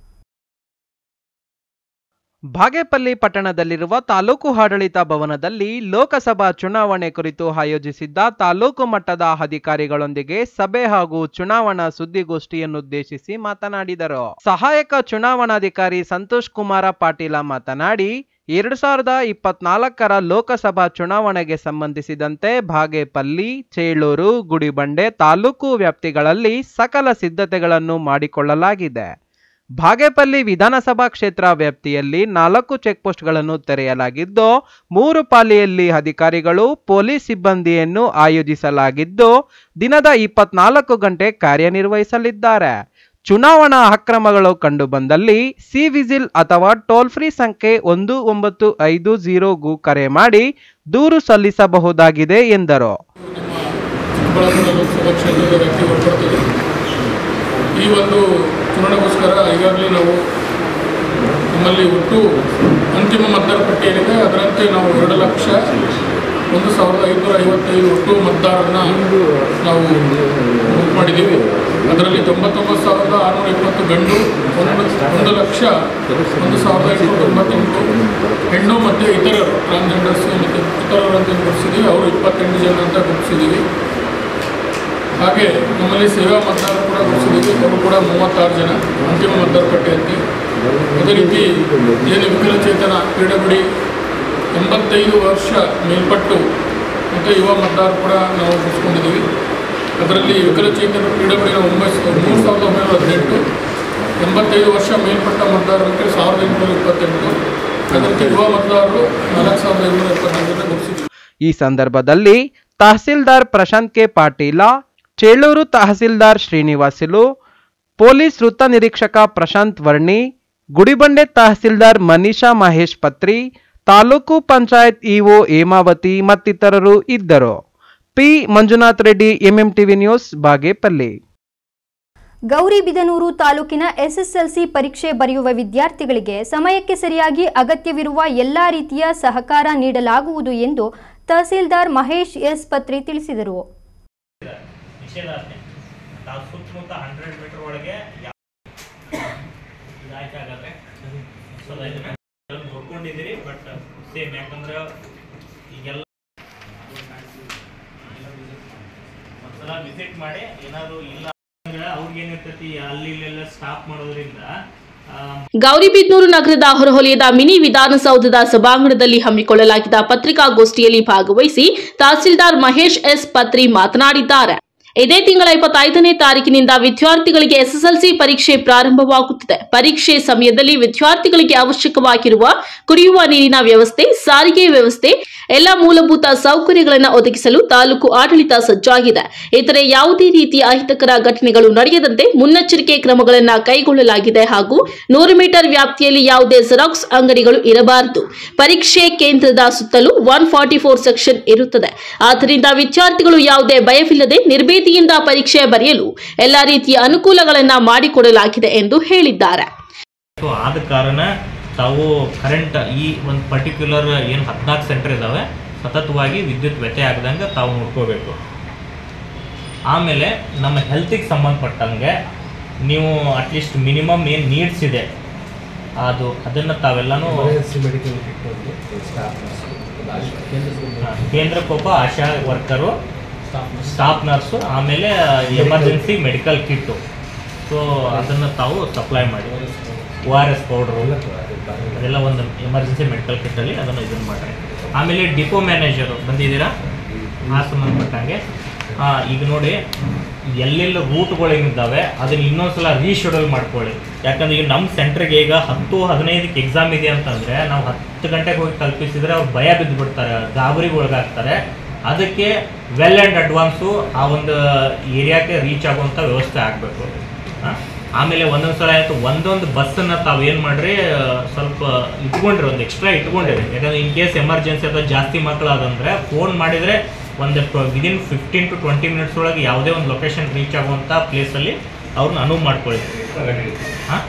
ಬಾಗೇಪಲ್ಲಿ ಪಟ್ಟಣದಲ್ಲಿರುವ ತಾಲೂಕು ಆಡಳಿತ ಭವನದಲ್ಲಿ ಲೋಕಸಭಾ ಚುನಾವಣೆ ಕುರಿತು ಆಯೋಜಿಸಿದ್ದ ತಾಲೂಕು ಮಟ್ಟದ ಅಧಿಕಾರಿಗಳೊಂದಿಗೆ ಸಭೆ ಹಾಗೂ ಚುನಾವಣಾ ಸುದ್ದಿಗೋಷ್ಠಿಯನ್ನುದ್ದೇಶಿಸಿ ಮಾತನಾಡಿದರು ಸಹಾಯಕ ಚುನಾವಣಾಧಿಕಾರಿ ಸಂತೋಷ್ ಕುಮಾರ ಪಾಟೀಲ ಮಾತನಾಡಿ ಎರಡು ಸಾವಿರದ ಇಪ್ಪತ್ನಾಲ್ಕರ ಲೋಕಸಭಾ ಚುನಾವಣೆಗೆ ಸಂಬಂಧಿಸಿದಂತೆ ಬಾಗೇಪಲ್ಲಿ ಚೇಳೂರು ಗುಡಿಬಂಡೆ ತಾಲೂಕು ವ್ಯಾಪ್ತಿಗಳಲ್ಲಿ ಸಕಲ ಸಿದ್ಧತೆಗಳನ್ನು ಮಾಡಿಕೊಳ್ಳಲಾಗಿದೆ ಬಾಗೇಪಲ್ಲಿ ವಿಧಾನಸಭಾ ಕ್ಷೇತ್ರ ವ್ಯಾಪ್ತಿಯಲ್ಲಿ ನಾಲ್ಕು ಚೆಕ್ಪೋಸ್ಟ್ಗಳನ್ನು ತೆರೆಯಲಾಗಿದ್ದು ಮೂರು ಪಾಲಿಯಲ್ಲಿ ಅಧಿಕಾರಿಗಳು ಪೊಲೀಸ್ ಸಿಬ್ಬಂದಿಯನ್ನು ಆಯೋಜಿಸಲಾಗಿದ್ದು ದಿನದ ಇಪ್ಪತ್ನಾಲ್ಕು ಗಂಟೆ ಕಾರ್ಯನಿರ್ವಹಿಸಲಿದ್ದಾರೆ ಚುನಾವಣಾ ಅಕ್ರಮಗಳು ಕಂಡುಬಂದಲ್ಲಿ ಸಿ ವಿಜಿಲ್ ಅಥವಾ ಟೋಲ್ ಫ್ರೀ ಸಂಖ್ಯೆ ಒಂದು ಒಂಬತ್ತು ಐದು ಜೀರೋಗೂ ಕರೆ ಮಾಡಿ ದೂರು ಸಲ್ಲಿಸಬಹುದಾಗಿದೆ ಎಂದರು ಚಿಕ್ಕಬಳ್ಳಾಪುರ ಲೋಕಸಭಾ ಕ್ಷೇತ್ರದ ವ್ಯಾಪ್ತಿ ಒಳಪಡ್ತದೆ ಈ ಒಂದು ಚುನಾವಣೆಗೋಸ್ಕರ ಈಗಾಗಲೇ ನಾವು ನಮ್ಮಲ್ಲಿ ಒಟ್ಟು ಅಂತಿಮ ಮತದಾರ ಪಟ್ಟಿ ಏನಿದೆ ಅದರಂತೆ ನಾವು ಎರಡು ಲಕ್ಷ ಒಂದು ಸಾವಿರದ ಐನೂರ ಐವತ್ತೈದು ಒಟ್ಟು ಮತದಾರರನ್ನ ನಾವು ಬುಕ್ ಮಾಡಿದ್ದೀವಿ ಅದರಲ್ಲಿ ತೊಂಬತ್ತೊಂಬತ್ತು ಸಾವಿರದ ಆರುನೂರ ಇಪ್ಪತ್ತು ಗಂಡು ಒಂದು ಒಂದು ಲಕ್ಷ ಒಂದು ಸಾವಿರದ ಎಂಟುನೂರ ತೊಂಬತ್ತೆಂಟು ಹೆಣ್ಣು ಮತ್ತು ಇತರರು ಟ್ರಾನ್ಸ್ಜೆಂಡರ್ಸ್ ಮತ್ತು ಇತರರು ಅಂತ ಗುರುತಿಸಿದ್ದೀವಿ ಅವರು ಇಪ್ಪತ್ತೆಂಟು ಜನ ಅಂತ ಗುರುತಿಸಿದ್ದೀವಿ ಹಾಗೆ ನಮ್ಮಲ್ಲಿ ಸೇವಾ ಮತದಾರರು ಕೂಡ ಗುರುತಿಸಿದ್ದೀವಿ ಅವರು ಕೂಡ ಮೂವತ್ತಾರು ಜನ ಅಂತಿಮ ಮತದಾರ ಪಟ್ಟಿಯಲ್ಲಿ ಅದೇ ರೀತಿ ಏನು ವಿಕಲಚೇತನ ಕ್ರೀಡೆಬಿಡಿ ಎಂಬತ್ತೈದು ವರ್ಷ ಮೇಲ್ಪಟ್ಟು ಮತ್ತು ಯುವ ಮತದಾರರು ಕೂಡ ನಾವು ಗುರುತಿಸ್ಕೊಂಡಿದ್ದೀವಿ ಅದರಲ್ಲಿ ವಿಕಲಚೇತನ ಕ್ರೀಡೆಬಿಡಿನ ಒಂಬತ್ತು ಮೂರು ಸಾವಿರದ ಒಂಬೈನೂರ ಹದಿನೆಂಟು ಎಂಬತ್ತೈದು ವರ್ಷ ಮೇಲ್ಪಟ್ಟ ಮತದಾರರಿಗೆ ಸಾವಿರದ ಎಂಟುನೂರ ಇಪ್ಪತ್ತೆಂಟು ಅದೇ ರೀತಿ ಯುವ ಮತದಾರರು ನಾಲ್ಕು ಸಾವಿರದ ಐನೂರ ಇಪ್ಪತ್ತೆಂಟನ್ನು ಗುರುತಿಸಿದ್ದೀವಿ ಈ ಸಂದರ್ಭದಲ್ಲಿ ತಹಸೀಲ್ದಾರ್ ಪ್ರಶಾಂತ್ ಕೆ ಪಾಟೀಲ ಚೇಳೂರು ತಹಸೀಲ್ದಾರ್ ಶ್ರೀನಿವಾಸುಲು ಪೊಲೀಸ್ ವೃತ್ತ ನಿರೀಕ್ಷಕ ಪ್ರಶಾಂತ್ ವರ್ಣಿ ಗುಡಿಬಂಡೆ ತಹಸೀಲ್ದಾರ್ ಮನೀಷಾ ಮಹೇಶ್ ಪತ್ರಿ ತಾಲೂಕು ಪಂಚಾಯತ್ ಇಒ ಹೇಮಾವತಿ ಮತ್ತಿತರರು ಇದ್ದರು P Manjunath Reddy MMTV news Bagepalli Gauribidanur ತಾಲೂಕಿನ ಎಸ್ಎಸ್ಎಲ್ಸಿ ಪರೀಕ್ಷೆ ಬರೆಯುವ ವಿದ್ಯಾರ್ಥಿಗಳಿಗೆ ಸಮಯಕ್ಕೆ ಸರಿಯಾಗಿ ಅಗತ್ಯವಿರುವ ಎಲ್ಲಾ ರೀತಿಯ ಸಹಕಾರ ನೀಡಲಾಗುವುದು ಎಂದು ತಹಸೀಲ್ದಾರ್ ಮಹೇಶ್ ಎಸ್ ಪತ್ರಿ ತಿಳಿಸಿದರು ನಿಷೇಧಾಜ್ಞೆ ತಾವು ಸುತ್ತಮುತ್ತ ಹಂಡ್ರೆಡ್ ಮೀಟರ್ ಒಳಗೆ ಯಾವ ಇದಾಯ್ತು ಹಾಗಾದ್ರೆ ಸೊ ಇದನ್ನ ನೋಡ್ಕೊಂಡಿದ್ದೀರಿ ಬಟ್ ಸೇಮ್ ಯಾಕಂದ್ರೆ ಈಗೆಲ್ಲ ಒಂದ್ಸಲ ವಿಸಿಟ್ ಮಾಡಿ ಏನಾದ್ರು ಇಲ್ಲ ಅಂದ್ರೆ ಅವ್ರಿಗೆ ಏನಿರ್ತೈತಿ ಅಲ್ಲಿ ಇಲ್ಲೆಲ್ಲ ಸ್ಟಾಪ್ ಮಾಡೋದ್ರಿಂದ ಆ, ಗೌರಿಬಿದನೂರು ನಗರದ ಹೊರವಲಯದ ಮಿನಿ ವಿಧಾನಸೌಧದ ಸಭಾಂಗಣದಲ್ಲಿ ಹಮ್ಮಿಕೊಳ್ಳಲಾಗಿದ್ದ ಪತ್ರಿಕಾಗೋಷ್ಠಿಯಲ್ಲಿ ಭಾಗವಹಿಸಿ ತಹಸೀಲ್ದಾರ್ ಮಹೇಶ್ ಎಸ್ ಪತ್ರಿ ಮಾತನಾಡಿದ್ದಾರೆ ಇದೇ ತಿಂಗಳ ಇಪ್ಪತ್ತೈದನೇ ತಾರೀಕಿನಿಂದ ವಿದ್ಯಾರ್ಥಿಗಳಿಗೆ ಎಸ್ಎಸ್ಎಲ್ಸಿ ಪರೀಕ್ಷೆ ಪ್ರಾರಂಭವಾಗುತ್ತಿದೆ ಪರೀಕ್ಷೆ ಸಮಯದಲ್ಲಿ ವಿದ್ಯಾರ್ಥಿಗಳಿಗೆ ಅವಶ್ಯಕವಾಗಿರುವ ಕುಡಿಯುವ ನೀರಿನ ವ್ಯವಸ್ಥೆ ಸಾರಿಗೆ ವ್ಯವಸ್ಥೆ ಎಲ್ಲ ಮೂಲಭೂತ ಸೌಕರ್ಯಗಳನ್ನು ಒದಗಿಸಲು ತಾಲೂಕು ಆಡಳಿತ ಸಜ್ಜಾಗಿದೆ ಇತರೆ ಯಾವುದೇ ರೀತಿಯ ಅಹಿತಕರ ಘಟನೆಗಳು ನಡೆಯದಂತೆ ಮುನ್ನೆಚ್ಚರಿಕೆ ಕ್ರಮಗಳನ್ನು ಕೈಗೊಳ್ಳಲಾಗಿದೆ ಹಾಗೂ ನೂರು ಮೀಟರ್ ವ್ಯಾಪ್ತಿಯಲ್ಲಿ ಯಾವುದೇ ಜೆರಾಕ್ಸ್ ಅಂಗಡಿಗಳು ಇರಬಾರದು ಪರೀಕ್ಷೆ ಕೇಂದ್ರದ ಸುತ್ತಲೂ ಒನ್ ಫಾರ್ಟಿ ಫೋರ್ ಸೆಕ್ಷನ್ ಇರುತ್ತದೆ ಆದ್ದರಿಂದ ವಿದ್ಯಾರ್ಥಿಗಳು ಯಾವುದೇ ಭಯವಿಲ್ಲದೆ ನಿರ್ಭೀತಿಯಿಂದ ಪರೀಕ್ಷೆ ಬರೆಯಲು ಎಲ್ಲಾ ರೀತಿಯ ಅನುಕೂಲಗಳನ್ನು ಮಾಡಿಕೊಡಲಾಗಿದೆ ಎಂದು ಹೇಳಿದ್ದಾರೆ ಸೊ ಆದ ಕಾರಣ ತಾವು ಕರೆಂಟ್ ಈ ಒಂದು ಪರ್ಟಿಕ್ಯುಲರ್ ಏನು ಹದಿನಾಲ್ಕು ಸೆಂಟರ್ ಇದ್ದಾವೆ ಸತತವಾಗಿ ವಿದ್ಯುತ್ ವ್ಯತ್ಯಯ ಆಗದಂಗೆ ತಾವು ನೋಡ್ಕೋಬೇಕು ಆಮೇಲೆ ನಮ್ಮ ಹೆಲ್ತಿಗೆ ಸಂಬಂಧಪಟ್ಟಂಗೆ ನೀವು ಅಟ್ಲೀಸ್ಟ್ ಮಿನಿಮಮ್ ಏನು ನೀಡ್ಸ್ ಇದೆ ಅದು ಅದನ್ನು ತಾವೆಲ್ಲನೂ ಹಾ, ಕೇಂದ್ರಕ್ಕೊಬ್ಬ ಆಶಾ ವರ್ಕರು ಸ್ಟಾಫ್ ನರ್ಸು ಆಮೇಲೆ ಎಮರ್ಜೆನ್ಸಿ ಮೆಡಿಕಲ್ ಕಿಟ್ಟು ಸೊ ಅದನ್ನು ತಾವು ಸಪ್ಲೈ ಮಾಡಿ ಒ ಆರ್ ಎಸ್ ಪೌಡ್ರು ಅದೆಲ್ಲ ಒಂದು ಎಮರ್ಜೆನ್ಸಿ ಮೆಡಿಕಲ್ ಕಿಟ್ಟಲ್ಲಿ ಅದನ್ನು ಇದನ್ನು ಮಾಡಿರಿ ಆಮೇಲೆ ಡಿಪೋ ಮ್ಯಾನೇಜರು ಬಂದಿದ್ದೀರಾ ಆ ಸಂಬಂಧಪಟ್ಟಂಗೆ ಆ, ಈಗ ನೋಡಿ ಎಲ್ಲೆಲ್ಲ ರೂಟ್ಗಳೇನಿದ್ದಾವೆ ಅದನ್ನ ಇನ್ನೊಂದ್ಸಲ ರೀಶೆಡ್ಯೂಲ್ ಮಾಡ್ಕೊಳ್ಳಿ ಯಾಕಂದ್ರೆ ಈಗ ನಮ್ಮ ಸೆಂಟ್ರಿಗೆ ಈಗ ಹತ್ತು ಹದಿನೈದಕ್ಕೆ ಎಕ್ಸಾಮ್ ಇದೆ ಅಂತಂದ್ರೆ ನಾವು ಹತ್ತು ಗಂಟೆಗೆ ಹೋಗಿ ತಲುಪಿಸಿದ್ರೆ ಅವ್ರು ಭಯ ಬಿದ್ದು ಬಿಡ್ತಾರೆ ಗಾಬರಿಗೆ ಒಳಗಾಗ್ತಾರೆ ಅದಕ್ಕೆ ವೆಲ್ ಆ್ಯಂಡ್ ಅಡ್ವಾನ್ಸು ಆ ಒಂದು ಏರಿಯಾಕ್ಕೆ ರೀಚ್ ಆಗುವಂಥ ವ್ಯವಸ್ಥೆ ಆಗಬೇಕು ಆಮೇಲೆ ಒಂದೊಂದು ಸಲ ಆಯಿತು ಒಂದೊಂದು ಬಸ್ಸನ್ನು ತಾವು ಏನು ಮಾಡ್ರಿ ಆ, ಸ್ವಲ್ಪ ಇಟ್ಕೊಂಡ್ರಿ ಒಂದು ಎಕ್ಸ್ಟ್ರಾ ಇಟ್ಕೊಂಡಿರಿ ಯಾಕಂದ್ರೆ ಇನ್ ಕೇಸ್ ಎಮರ್ಜೆನ್ಸಿ ಅಥವಾ ಜಾಸ್ತಿ ಮಕ್ಕಳು ಅದಂದ್ರೆ ಫೋನ್ ಮಾಡಿದರೆ ಒಂದು within fifteen to twenty minutes ಒಳಗೆ ಯಾವುದೇ ಒಂದು ಲೊಕೇಶನ್ ರೀಚ್ ಆಗುವಂಥ ಪ್ಲೇಸಲ್ಲಿ ಅವ್ರನ್ನ ಅನುವು ಮಾಡ್ಕೊಳ್ಳಿ ಹಾಂ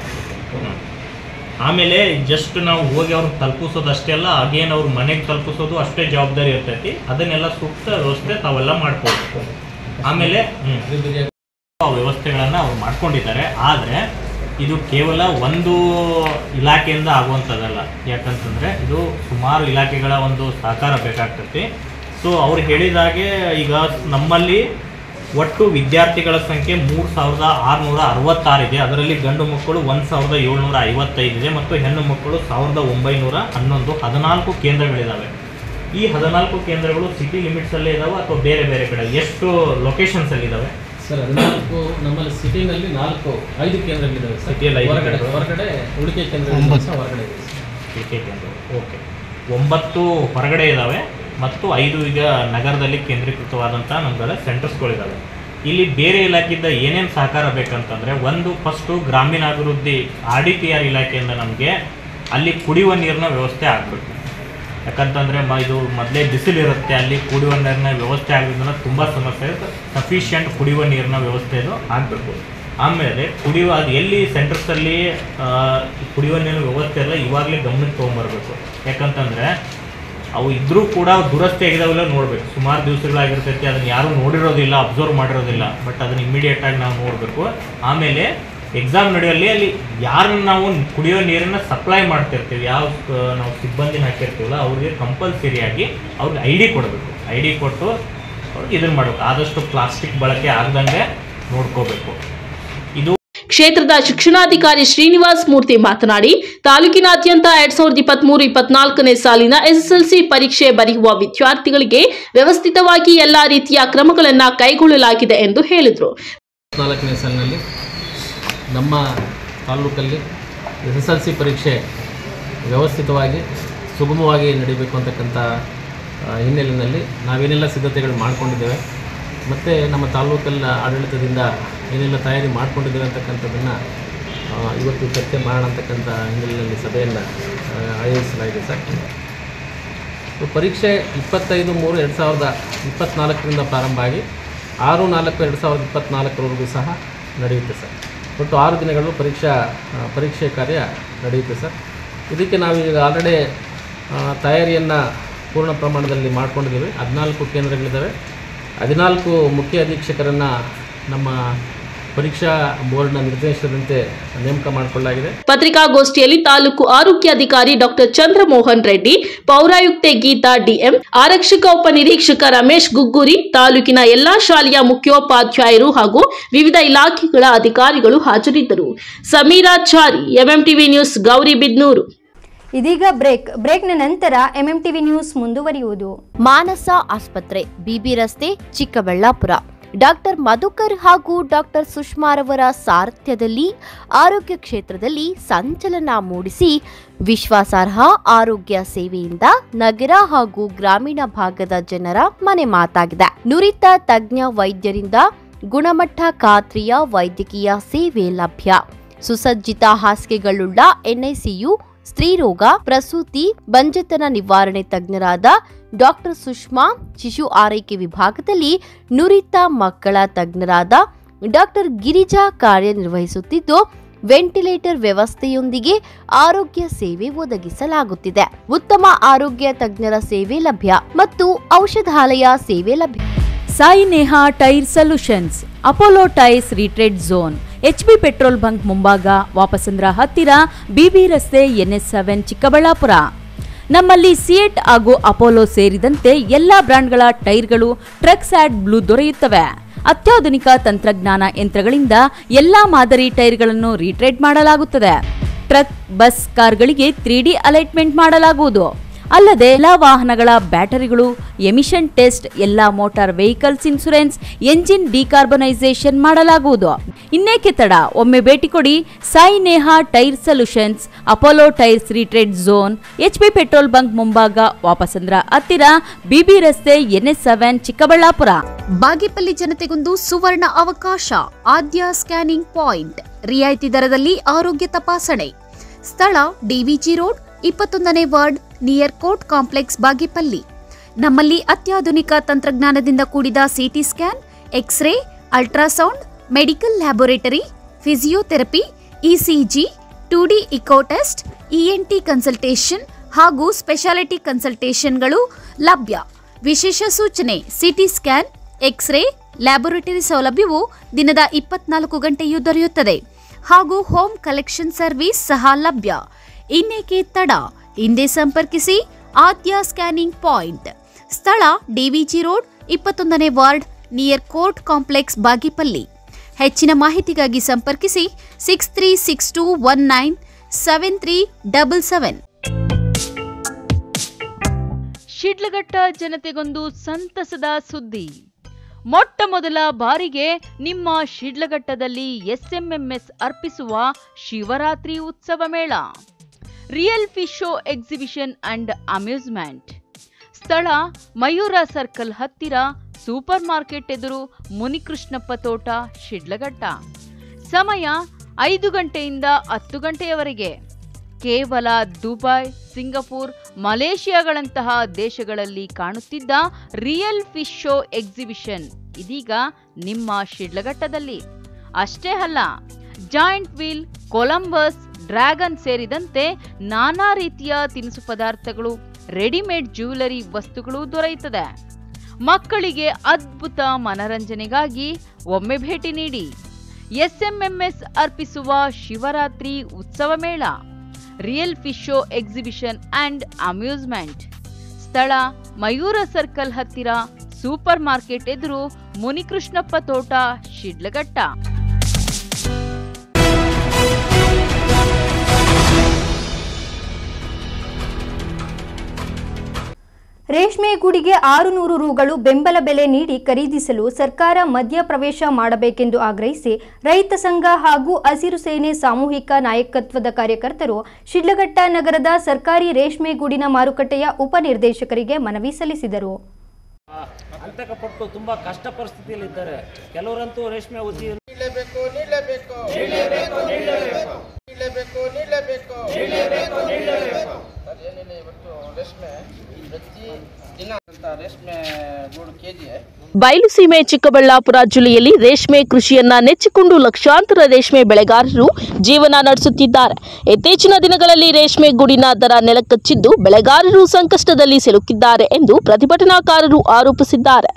ಆಮೇಲೆ ಜಸ್ಟ್ ನಾವು ಹೋಗಿ ಅವ್ರನ್ನ ತಲುಪಿಸೋದು ಅಷ್ಟೇ ಅಲ್ಲ ಅಗೇನ್ ಅವ್ರ ಮನೆಗೆ ತಲುಪಿಸೋದು ಅಷ್ಟೇ ಜವಾಬ್ದಾರಿ ಇರ್ತೈತಿ ಅದನ್ನೆಲ್ಲ ಸೂಕ್ತ ವ್ಯವಸ್ಥೆ ತಾವೆಲ್ಲ ಮಾಡ್ಕೊಳ್ಬೇಕು ಆಮೇಲೆ ಹ್ಮ್. ಆ ವ್ಯವಸ್ಥೆಗಳನ್ನು ಅವ್ರು ಮಾಡ್ಕೊಂಡಿದ್ದಾರೆ ಆದರೆ ಇದು ಕೇವಲ ಒಂದು ಇಲಾಖೆಯಿಂದ ಆಗುವಂಥದ್ದಲ್ಲ ಯಾಕಂತಂದರೆ ಇದು ಸುಮಾರು ಇಲಾಖೆಗಳ ಒಂದು ಸಹಕಾರ ಬೇಕಾಗ್ತೈತಿ ಸೊ ಅವ್ರು ಹೇಳಿದಾಗೆ ಈಗ ನಮ್ಮಲ್ಲಿ ಒಟ್ಟು ವಿದ್ಯಾರ್ಥಿಗಳ ಸಂಖ್ಯೆ ಮೂರು ಸಾವಿರದ ಆರುನೂರ ಅರವತ್ತಾರು ಇದೆ ಅದರಲ್ಲಿ ಗಂಡು ಮಕ್ಕಳು ಒಂದು ಸಾವಿರದ ಏಳ್ನೂರ ಐವತ್ತೈದು ಇದೆ ಮತ್ತು ಹೆಣ್ಣು ಮಕ್ಕಳು ಸಾವಿರದ ಒಂಬೈನೂರ ಹನ್ನೊಂದು ಹದಿನಾಲ್ಕು ಕೇಂದ್ರಗಳಿದ್ದಾವೆ ಈ ಹದಿನಾಲ್ಕು ಕೇಂದ್ರಗಳು ಸಿಟಿ ಲಿಮಿಟ್ಸಲ್ಲೇ ಇದಾವೆ ಅಥವಾ ಬೇರೆ ಬೇರೆ ಕಡೆ ಎಷ್ಟು ಲೊಕೇಶನ್ಸಲ್ಲಿ ಇದ್ದಾವೆ ಸರ್ ಹದಿನಾಲ್ಕು ನಮ್ಮಲ್ಲಿ ಸಿಟಿನಲ್ಲಿ ನಾಲ್ಕು ಐದು ಕೇಂದ್ರಗಳಿದ್ದಾವೆ ಸರ್ ಸಿಟಿಯಲ್ಲಿ ಐದು ಹೊರಗಡೆ ಕೇಂದ್ರ. ಹೊರಗಡೆ ಉಳಿಕೆ ಕೇಂದ್ರ ಸಹ ಹೊರಗಡೆ ಇದೆ ಸರ್. ಉಳಿಕೆ ಕೇಂದ್ರ ಓಕೆ ಒಂಬತ್ತು ಹೊರಗಡೆ ಇದ್ದಾವೆ ಮತ್ತು ಐದು ಈಗ ನಗರದಲ್ಲಿ ಕೇಂದ್ರೀಕೃತವಾದಂಥ ನಮ್ಗಳ ಸೆಂಟರ್ಸ್ಗಳಿದ್ದಾವೆ ಇಲ್ಲಿ ಬೇರೆ ಇಲಾಖೆಯಿಂದ ಏನೇನು ಸಹಕಾರ ಬೇಕಂತಂದರೆ ಒಂದು ಫಸ್ಟು ಗ್ರಾಮೀಣಾಭಿವೃದ್ಧಿ ಆರ್ ಡಿ ಪಿ ಆರ್ ಇಲಾಖೆಯಿಂದ ನಮಗೆ ಅಲ್ಲಿ ಕುಡಿಯುವ ನೀರಿನ ವ್ಯವಸ್ಥೆ ಆಗಬೇಕು ಯಾಕಂತಂದರೆ ಮ ಇದು ಮೊದಲೇ ಬಿಸಿಲಿರುತ್ತೆ ಅಲ್ಲಿ ಕುಡಿಯುವ ನೀರಿನ ವ್ಯವಸ್ಥೆ ಆಗೋದ್ರಿಂದ ತುಂಬ ಸಮಸ್ಯೆ ಇರುತ್ತೆ ಸಫಿಷಿಯೆಂಟ್ ಕುಡಿಯುವ ನೀರಿನ ವ್ಯವಸ್ಥೆ ಇದು ಆಗಬೇಕು ಆಮೇಲೆ ಕುಡಿಯುವ ಅದು ಎಲ್ಲಿ ಸೆಂಟರ್ಸಲ್ಲಿ ಕುಡಿಯುವ ನೀರಿನ ವ್ಯವಸ್ಥೆ ಎಲ್ಲ ಇವಾಗಲೇ ಗಮನಕ್ಕೆ ತೊಗೊಂಬರ್ಬೇಕು ಯಾಕಂತಂದರೆ ಅವು ಇದ್ರೂ ಕೂಡ ಅವು ದುರಸ್ತಿ ಆಗಿದಾವೆಲ್ಲ ನೋಡ್ಬೇಕು ಸುಮಾರು ದಿವಸಗಳಾಗಿರ್ತೈತಿ ಅದನ್ನ ಯಾರೂ ನೋಡಿರೋದಿಲ್ಲ ಅಬ್ಸರ್ವ್ ಮಾಡಿರೋದಿಲ್ಲ ಬಟ್ ಅದನ್ನ ಇಮಿಡಿಯೇಟ್ ಆಗಿ ನಾವು ನೋಡಬೇಕು ಆಮೇಲೆ ಎಕ್ಸಾಮ್ ನಡೆಯುವಲ್ಲಿ ಅಲ್ಲಿ ಯಾರನ್ನ ನಾವು ಕುಡಿಯೋ ನೀರನ್ನ ಸಪ್ಲೈ ಮಾಡ್ತಿರ್ತೀವಿ ಯಾವ ಆ, ನಾವು ಸಿಬ್ಬಂದಿನ ಹಾಕಿರ್ತೀವಲ್ಲ ಅವ್ರಿಗೆ ಕಂಪಲ್ಸರಿಯಾಗಿ ಅವ್ರಿಗೆ ಐ ಡಿ ಕೊಡಬೇಕು ಐ ಡಿ ಕೊಟ್ಟು ಅವ್ರಿಗೆ ಇದನ್ನ ಮಾಡಬೇಕು ಆದಷ್ಟು ಪ್ಲಾಸ್ಟಿಕ್ ಬಳಕೆ ಆಗದಂಗೆ ನೋಡ್ಕೋಬೇಕು ಇದು ಕ್ಷೇತ್ರದ ಶಿಕ್ಷಣಾಧಿಕಾರಿ ಶ್ರೀನಿವಾಸ್ ಮೂರ್ತಿ ಮಾತನಾಡಿ ತಾಲೂಕಿನಾದ್ಯಂತ ಎರಡ್ ಸಾವಿರದ ಇಪ್ಪತ್ಮೂರು ಇಪ್ಪತ್ನಾಲ್ಕನೇ ಸಾಲಿನ ಎಸ್ಎಸ್ಎಲ್ಸಿ ಪರೀಕ್ಷೆ ಬರೆಯುವ ವಿದ್ಯಾರ್ಥಿಗಳಿಗೆ ವ್ಯವಸ್ಥಿತವಾಗಿ ಎಲ್ಲಾ ರೀತಿಯ ಕ್ರಮಗಳನ್ನು ಕೈಗೊಳ್ಳಲಾಗಿದೆ ಎಂದು ಹೇಳಿದರು ನಾಲ್ಕನೇ ಸಾಲಿನಲ್ಲಿ ನಮ್ಮ ತಾಲೂಕಲ್ಲಿ ಎಸ್ ಎಸ್ ಎಲ್ ಸಿ ಪರೀಕ್ಷೆ ವ್ಯವಸ್ಥಿತವಾಗಿ ಸುಗಮವಾಗಿ ನಡೀಬೇಕು ಅಂತಕ್ಕಂಥ ಆ, ಹಿನ್ನೆಲೆಯಲ್ಲಿ ನಾವೇನೆಲ್ಲ ಸಿದ್ಧತೆಗಳು ಮಾಡಿಕೊಂಡಿದ್ದೇವೆ ಮತ್ತು ನಮ್ಮ ತಾಲೂಕಲ್ಲ ಆಡಳಿತದಿಂದ ಏನೆಲ್ಲ ತಯಾರಿ ಮಾಡಿಕೊಂಡಿದ್ದೇವೆ ಅಂತಕ್ಕಂಥದ್ದನ್ನು ಇವತ್ತು ಚರ್ಚೆ ಮಾಡೋಣ ಅಂತಕ್ಕಂಥ ಹಿನ್ನೆಲೆಯಲ್ಲಿ ಸಭೆಯನ್ನು ಆಯೋಜಿಸಲಾಗಿದೆ ಸರ್ ಪರೀಕ್ಷೆ ಇಪ್ಪತ್ತೈದು ಮೂರು ಎರಡು ಸಾವಿರದ ಇಪ್ಪತ್ತ್ನಾಲ್ಕರಿಂದ ಪ್ರಾರಂಭ ಆಗಿ ಆರು ನಾಲ್ಕು ಎರಡು ಸಾವಿರದ ಇಪ್ಪತ್ತ್ನಾಲ್ಕರವರೆಗೂ ಸಹ ನಡೆಯುತ್ತೆ ಸರ್ ಒಟ್ಟು ಆರು ದಿನಗಳು ಪರೀಕ್ಷಾ ಆ, ಪರೀಕ್ಷೆ ಕಾರ್ಯ ನಡೆಯುತ್ತೆ ಸರ್ ಇದಕ್ಕೆ ನಾವೀಗ ಆಲ್ರೆಡಿ ತಯಾರಿಯನ್ನು ಪೂರ್ಣ ಪ್ರಮಾಣದಲ್ಲಿ ಮಾಡ್ಕೊಂಡಿದ್ದೀವಿ ಹದಿನಾಲ್ಕು ಕೇಂದ್ರಗಳಿದ್ದಾವೆ ಹದಿನಾಲ್ಕು ಮುಖ್ಯ ಅಧೀಕ್ಷಕರನ್ನು ನಮ್ಮ ಪರೀಕ್ಷಾ ಬೋರ್ಡ್ನ ನಿರ್ದೇಶನದಂತೆ ನೇಮಕ ಮಾಡಿಕೊಳ್ಳಲಾಗಿದೆ ಪತ್ರಿಕಾಗೋಷ್ಠಿಯಲ್ಲಿ ತಾಲೂಕು ಆರೋಗ್ಯಾಧಿಕಾರಿ ಡಾಕ್ಟರ್ ಚಂದ್ರಮೋಹನ್ ರೆಡ್ಡಿ ಪೌರಾಯುಕ್ತೆ ಗೀತಾ ಡಿಎಂ ಆರಕ್ಷಕ ಉಪನಿರೀಕ್ಷಕ ರಮೇಶ್ ಗುಗ್ಗೂರಿ ತಾಲೂಕಿನ ಎಲ್ಲಾ ಶಾಲೆಯ ಮುಖ್ಯೋಪಾಧ್ಯಾಯರು ಹಾಗೂ ವಿವಿಧ ಇಲಾಖೆಗಳ ಅಧಿಕಾರಿಗಳು ಹಾಜರಿದ್ದರು ಸಮೀರಾಚಾರಿ ಎಂಎಂಟಿವಿ ನ್ಯೂಸ್ ಗೌರಿಬಿದ್ನೂರು ಇದೀಗ ಬ್ರೇಕ್ ಬ್ರೇಕ್ನ ನಂತರ ಎಂಎಂಟಿವಿ ನ್ಯೂಸ್ ಮುಂದುವರಿಯುವುದು ಮಾನಸ ಆಸ್ಪತ್ರೆ ಬಿಬಿ ರಸ್ತೆ ಚಿಕ್ಕಬಳ್ಳಾಪುರ ಡಾಕ್ಟರ್ ಮಧುಕರ್ ಹಾಗೂ ಡಾಕ್ಟರ್ ಸುಷ್ಮಾರವರ ಸಾರಥ್ಯದಲ್ಲಿ ಆರೋಗ್ಯ ಕ್ಷೇತ್ರದಲ್ಲಿ ಸಂಚಲನ ಮೂಡಿಸಿ ವಿಶ್ವಾಸಾರ್ಹ ಆರೋಗ್ಯ ಸೇವೆಯಿಂದ ನಗರ ಹಾಗೂ ಗ್ರಾಮೀಣ ಭಾಗದ ಜನರ ಮನೆ ಮಾತಾಗಿದೆ ನುರಿತ ತಜ್ಞ ವೈದ್ಯರಿಂದ ಗುಣಮಟ್ಟ ಖಾತ್ರಿಯ ವೈದ್ಯಕೀಯ ಸೇವೆ ಲಭ್ಯ ಸುಸಜ್ಜಿತ ಹಾಸಿಗೆಗಳುಳ್ಳ ಎನ್ಐಸಿಯು ಸ್ತ್ರೀರೋಗ ಪ್ರಸೂತಿ ಬಂಜೆತನ ನಿವಾರಣೆ ತಜ್ಞರಾದ ಡಾಕ್ಟರ್ ಸುಷ್ಮಾ ಶಿಶು ಆರೈಕೆ ವಿಭಾಗದಲ್ಲಿ ನುರಿತ ಮಕ್ಕಳ ತಜ್ಞರಾದ ಡಾಕ್ಟರ್ ಗಿರಿಜಾ ಕಾರ್ಯನಿರ್ವಹಿಸುತ್ತಿದ್ದು ವೆಂಟಿಲೇಟರ್ ವ್ಯವಸ್ಥೆಯೊಂದಿಗೆ ಆರೋಗ್ಯ ಸೇವೆ ಒದಗಿಸಲಾಗುತ್ತಿದೆ ಉತ್ತಮ ಆರೋಗ್ಯ ತಜ್ಞರ ಸೇವೆ ಲಭ್ಯ ಮತ್ತು ಔಷಧಾಲಯ ಸೇವೆ ಲಭ್ಯ Sai Neha tyre solutions Apollo tyres retread zone HB petrol bunk ಮುಂಭಾಗ ವಾಪಸಂದ್ರ ಹತ್ತಿರ ಬಿಬಿ ರಸ್ತೆ ಎನ್ಎಸ್ ಸೆವೆನ್ ಚಿಕ್ಕಬಳ್ಳಾಪುರ ನಮ್ಮಲ್ಲಿ ಸಿಯೆಟ್ ಹಾಗೂ ಅಪೋಲೋ ಸೇರಿದಂತೆ ಎಲ್ಲಾ ಬ್ರ್ಯಾಂಡ್ಗಳ ಟೈರ್ಗಳು ಟ್ರಕ್ ಸ್ಯಾಡ್ ಬ್ಲೂ ದೊರೆಯುತ್ತವೆ ಅತ್ಯಾಧುನಿಕ ತಂತ್ರಜ್ಞಾನ ಯಂತ್ರಗಳಿಂದ ಎಲ್ಲಾ ಮಾದರಿ ಟೈರ್ಗಳನ್ನು ರೀಟ್ರೇಡ್ ಮಾಡಲಾಗುತ್ತದೆ ಟ್ರಕ್ ಬಸ್ ಕಾರ್ಗಳಿಗೆ ತ್ರೀ ಡಿ ಅಲೈಟ್ಮೆಂಟ್ ಮಾಡಲಾಗುವುದು ಅಲ್ಲದೆ ಎಲ್ಲಾ ವಾಹನಗಳ ಬ್ಯಾಟರಿಗಳು ಎಮಿಷನ್ ಟೆಸ್ಟ್ ಎಲ್ಲಾ motor vehicles insurance engine decarbonisation ಮಾಡಲಾಗುವುದು ಇನ್ನೇಕೆ ತಡ ಒಮ್ಮೆ ಭೇಟಿ ಕೊಡಿ Sai Neha tyre solutions Apollo tyres retread zone HP petrol bunk ಮುಂಭಾಗ ವಾಪಸಂದ್ರ ಹತ್ತಿರ ಬಿಬಿ ರಸ್ತೆ ಎನ್ಎಸ್ ಸೆವೆನ್ ಚಿಕ್ಕಬಳ್ಳಾಪುರ ಬಾಗೇಪಲ್ಲಿ ಜನತೆಗೊಂದು ಸುವರ್ಣ ಅವಕಾಶ ಆದ್ಯ ಸ್ಕ್ಯಾನಿಂಗ್ ಪಾಯಿಂಟ್ ರಿಯಾಯಿತಿ ದರದಲ್ಲಿ ಆರೋಗ್ಯ ತಪಾಸಣೆ ಸ್ಥಳ ಡಿವಿಜಿ ರೋಡ್ ಇಪ್ಪತ್ತೊಂದನೇ ward near court complex Bagepalli ನಮ್ಮಲ್ಲಿ ಅತ್ಯಾಧುನಿಕ ತಂತ್ರಜ್ಞಾನದಿಂದ ಕೂಡಿದ CT scan X ray ultrasound medical laboratory physiotherapy ECG two D echo test ENT consultation ಹಾಗೂ ಸ್ಪೆಷಾಲಿಟಿ ಕನ್ಸಲ್ಟೇಷನ್ಗಳು ಲಭ್ಯ ವಿಶೇಷ ಸೂಚನೆ ಸಿಟಿ ಸ್ಕ್ಯಾನ್ ಎಕ್ಸ್ರೇ ಲ್ಯಾಬೊರೇಟರಿ ಸೌಲಭ್ಯವು ದಿನದ ಇಪ್ಪತ್ನಾಲ್ಕು ಗಂಟೆಯೂ ದೊರೆಯುತ್ತದೆ ಹಾಗೂ ಹೋಮ್ ಕಲೆಕ್ಷನ್ ಸರ್ವಿಸ್ ಸಹ ಲಭ್ಯ ಇನ್ನೇಕೆ ತಡ ಹಿಂದೆ ಸಂಪರ್ಕಿಸಿ ಆದ್ಯ ಸ್ಕ್ಯಾನಿಂಗ್ ಪಾಯಿಂಟ್ ಸ್ಥಳ ಡಿವಿಜಿ ರೋಡ್ ಇಪ್ಪತ್ತೊಂದನೇ ward near court complex Bagepalli ಹೆಚ್ಚಿನ ಮಾಹಿತಿಗಾಗಿ ಸಂಪರ್ಕಿಸಿ six three six two one nine seven three double seven Shidlaghatta ಜನತೆಗೊಂದು ಸಂತಸದ ಸುದ್ದಿ ಮೊಟ್ಟ ಮೊದಲ ಬಾರಿಗೆ ನಿಮ್ಮ ಶಿಡ್ಲಘಟ್ಟದಲ್ಲಿ ಎಸ್ಎಂಎಂಎಸ್ ಅರ್ಪಿಸುವ ಶಿವರಾತ್ರಿ ಉತ್ಸವ ಮೇಳ real fish show exhibition and amusement ಸ್ಥಳ ಮಯೂರ ಸರ್ಕಲ್ ಹತ್ತಿರ ಸೂಪರ್ ಮಾರ್ಕೆಟ್ ಎದುರು ಮುನಿಕೃಷ್ಣಪ್ಪ ತೋಟ ಶಿಡ್ಲಘಟ್ಟ ಸಮಯ ಐದು ಗಂಟೆಯಿಂದ ಹತ್ತು ಗಂಟೆಯವರೆಗೆ ಕೇವಲ ದುಬೈ ಸಿಂಗಪೂರ್ ಮಲೇಷಿಯಾಗಳಂತಹ ದೇಶಗಳಲ್ಲಿ ಕಾಣುತ್ತಿದ್ದ ರಿಯಲ್ ಫಿಶ್ ಶೋ ಎಕ್ಸಿಬಿಷನ್ ಇದೀಗ ನಿಮ್ಮ ಶಿಡ್ಲಘಟ್ಟದಲ್ಲಿ ಅಷ್ಟೇ ಅಲ್ಲ ಜಾಯಿಂಟ್ ವೀಲ್ ಕೊಲಂಬಸ್ ಡ್ರ್ಯಾಗನ್ ಸೇರಿದಂತೆ ನಾನಾ ರೀತಿಯ ತಿನಿಸು ಪದಾರ್ಥಗಳು ರೆಡಿಮೇಡ್ ಜ್ಯುವೆಲರಿ ವಸ್ತುಗಳು ದೊರೆಯುತ್ತದೆ ಮಕ್ಕಳಿಗೆ ಅದ್ಭುತ ಮನರಂಜನೆಗಾಗಿ ಒಮ್ಮೆ ಭೇಟಿ ನೀಡಿ ಎಸ್ಎಂಎಂಎಸ್ ಅರ್ಪಿಸುವ ಶಿವರಾತ್ರಿ ಉತ್ಸವ ಮೇಳ real fish show exhibition and amusement ಸ್ಥಳ ಮಯೂರ ಸರ್ಕಲ್ ಹತ್ತಿರ ಸೂಪರ್ ಮಾರ್ಕೆಟ್ ಎದುರು ಮುನಿಕೃಷ್ಣಪ್ಪ ತೋಟ ಶಿಡ್ಲಘಟ್ಟ ರೇಷ್ಮೆ ಗೂಡಿಗೆ ಆರು ನೂರು ರುಗಳು ಬೆಂಬಲ ಬೆಲೆ ನೀಡಿ ಖರೀದಿಸಲು ಸರ್ಕಾರ ಮಧ್ಯಪ್ರವೇಶ ಮಾಡಬೇಕೆಂದು ಆಗ್ರಹಿಸಿ ರೈತ ಸಂಘ ಹಾಗೂ ಹಸಿರು ಸೇನೆ ಸಾಮೂಹಿಕ ನಾಯಕತ್ವದ ಕಾರ್ಯಕರ್ತರು ಶಿಡ್ಲಘಟ್ಟ ನಗರದ ಸರ್ಕಾರಿ ರೇಷ್ಮೆ ಗೂಡಿನ ಮಾರುಕಟ್ಟೆಯ ಉಪನಿರ್ದೇಶಕರಿಗೆ ಮನವಿ ಸಲ್ಲಿಸಿದರು ಅಂತಕಪಟ್ಟು ತುಂಬಾ ಕಷ್ಟ ಪರಿಸ್ಥಿತಿಯಲ್ಲಿದ್ದಾರೆ ಕೆಲವರಂತೂ ರೇಷ್ಮೆ ಉದ್ದಿ ನೀಡಲೇಬೇಕು ನೀಡಲೇಬೇಕು ನೀಡಲೇಬೇಕು ನೀಡಲೇಬೇಕು ನೀಡಲೇಬೇಕು ನೀಡಲೇಬೇಕು ನೀಡಲೇಬೇಕು ಅದೇನಿಲ್ಲ ಇವತ್ತು ರೇಷ್ಮೆ ಪ್ರತಿ ಬಯಲುಸೀಮೆ ಚಿಕ್ಕಬಳ್ಳಾಪುರ ಜಿಲ್ಲೆಯಲ್ಲಿ ರೇಷ್ಮೆ ಕೃಷಿಯನ್ನ ನೆಚ್ಚಿಕೊಂಡು ಲಕ್ಷಾಂತರ ರೇಷ್ಮೆ ಬೆಳೆಗಾರರು ಜೀವನ ನಡೆಸುತ್ತಿದ್ದಾರೆ ಇತ್ತೀಚಿನ ದಿನಗಳಲ್ಲಿ ರೇಷ್ಮೆ ಗೂಡಿನ ದರ ನೆಲಕಚ್ಚಿದ್ದು ಬೆಳೆಗಾರರು ಸಂಕಷ್ಟದಲ್ಲಿ ಸಿಲುಕಿದ್ದಾರೆ ಎಂದು ಪ್ರತಿಭಟನಾಕಾರರು ಆರೋಪಿಸಿದ್ದಾರೆ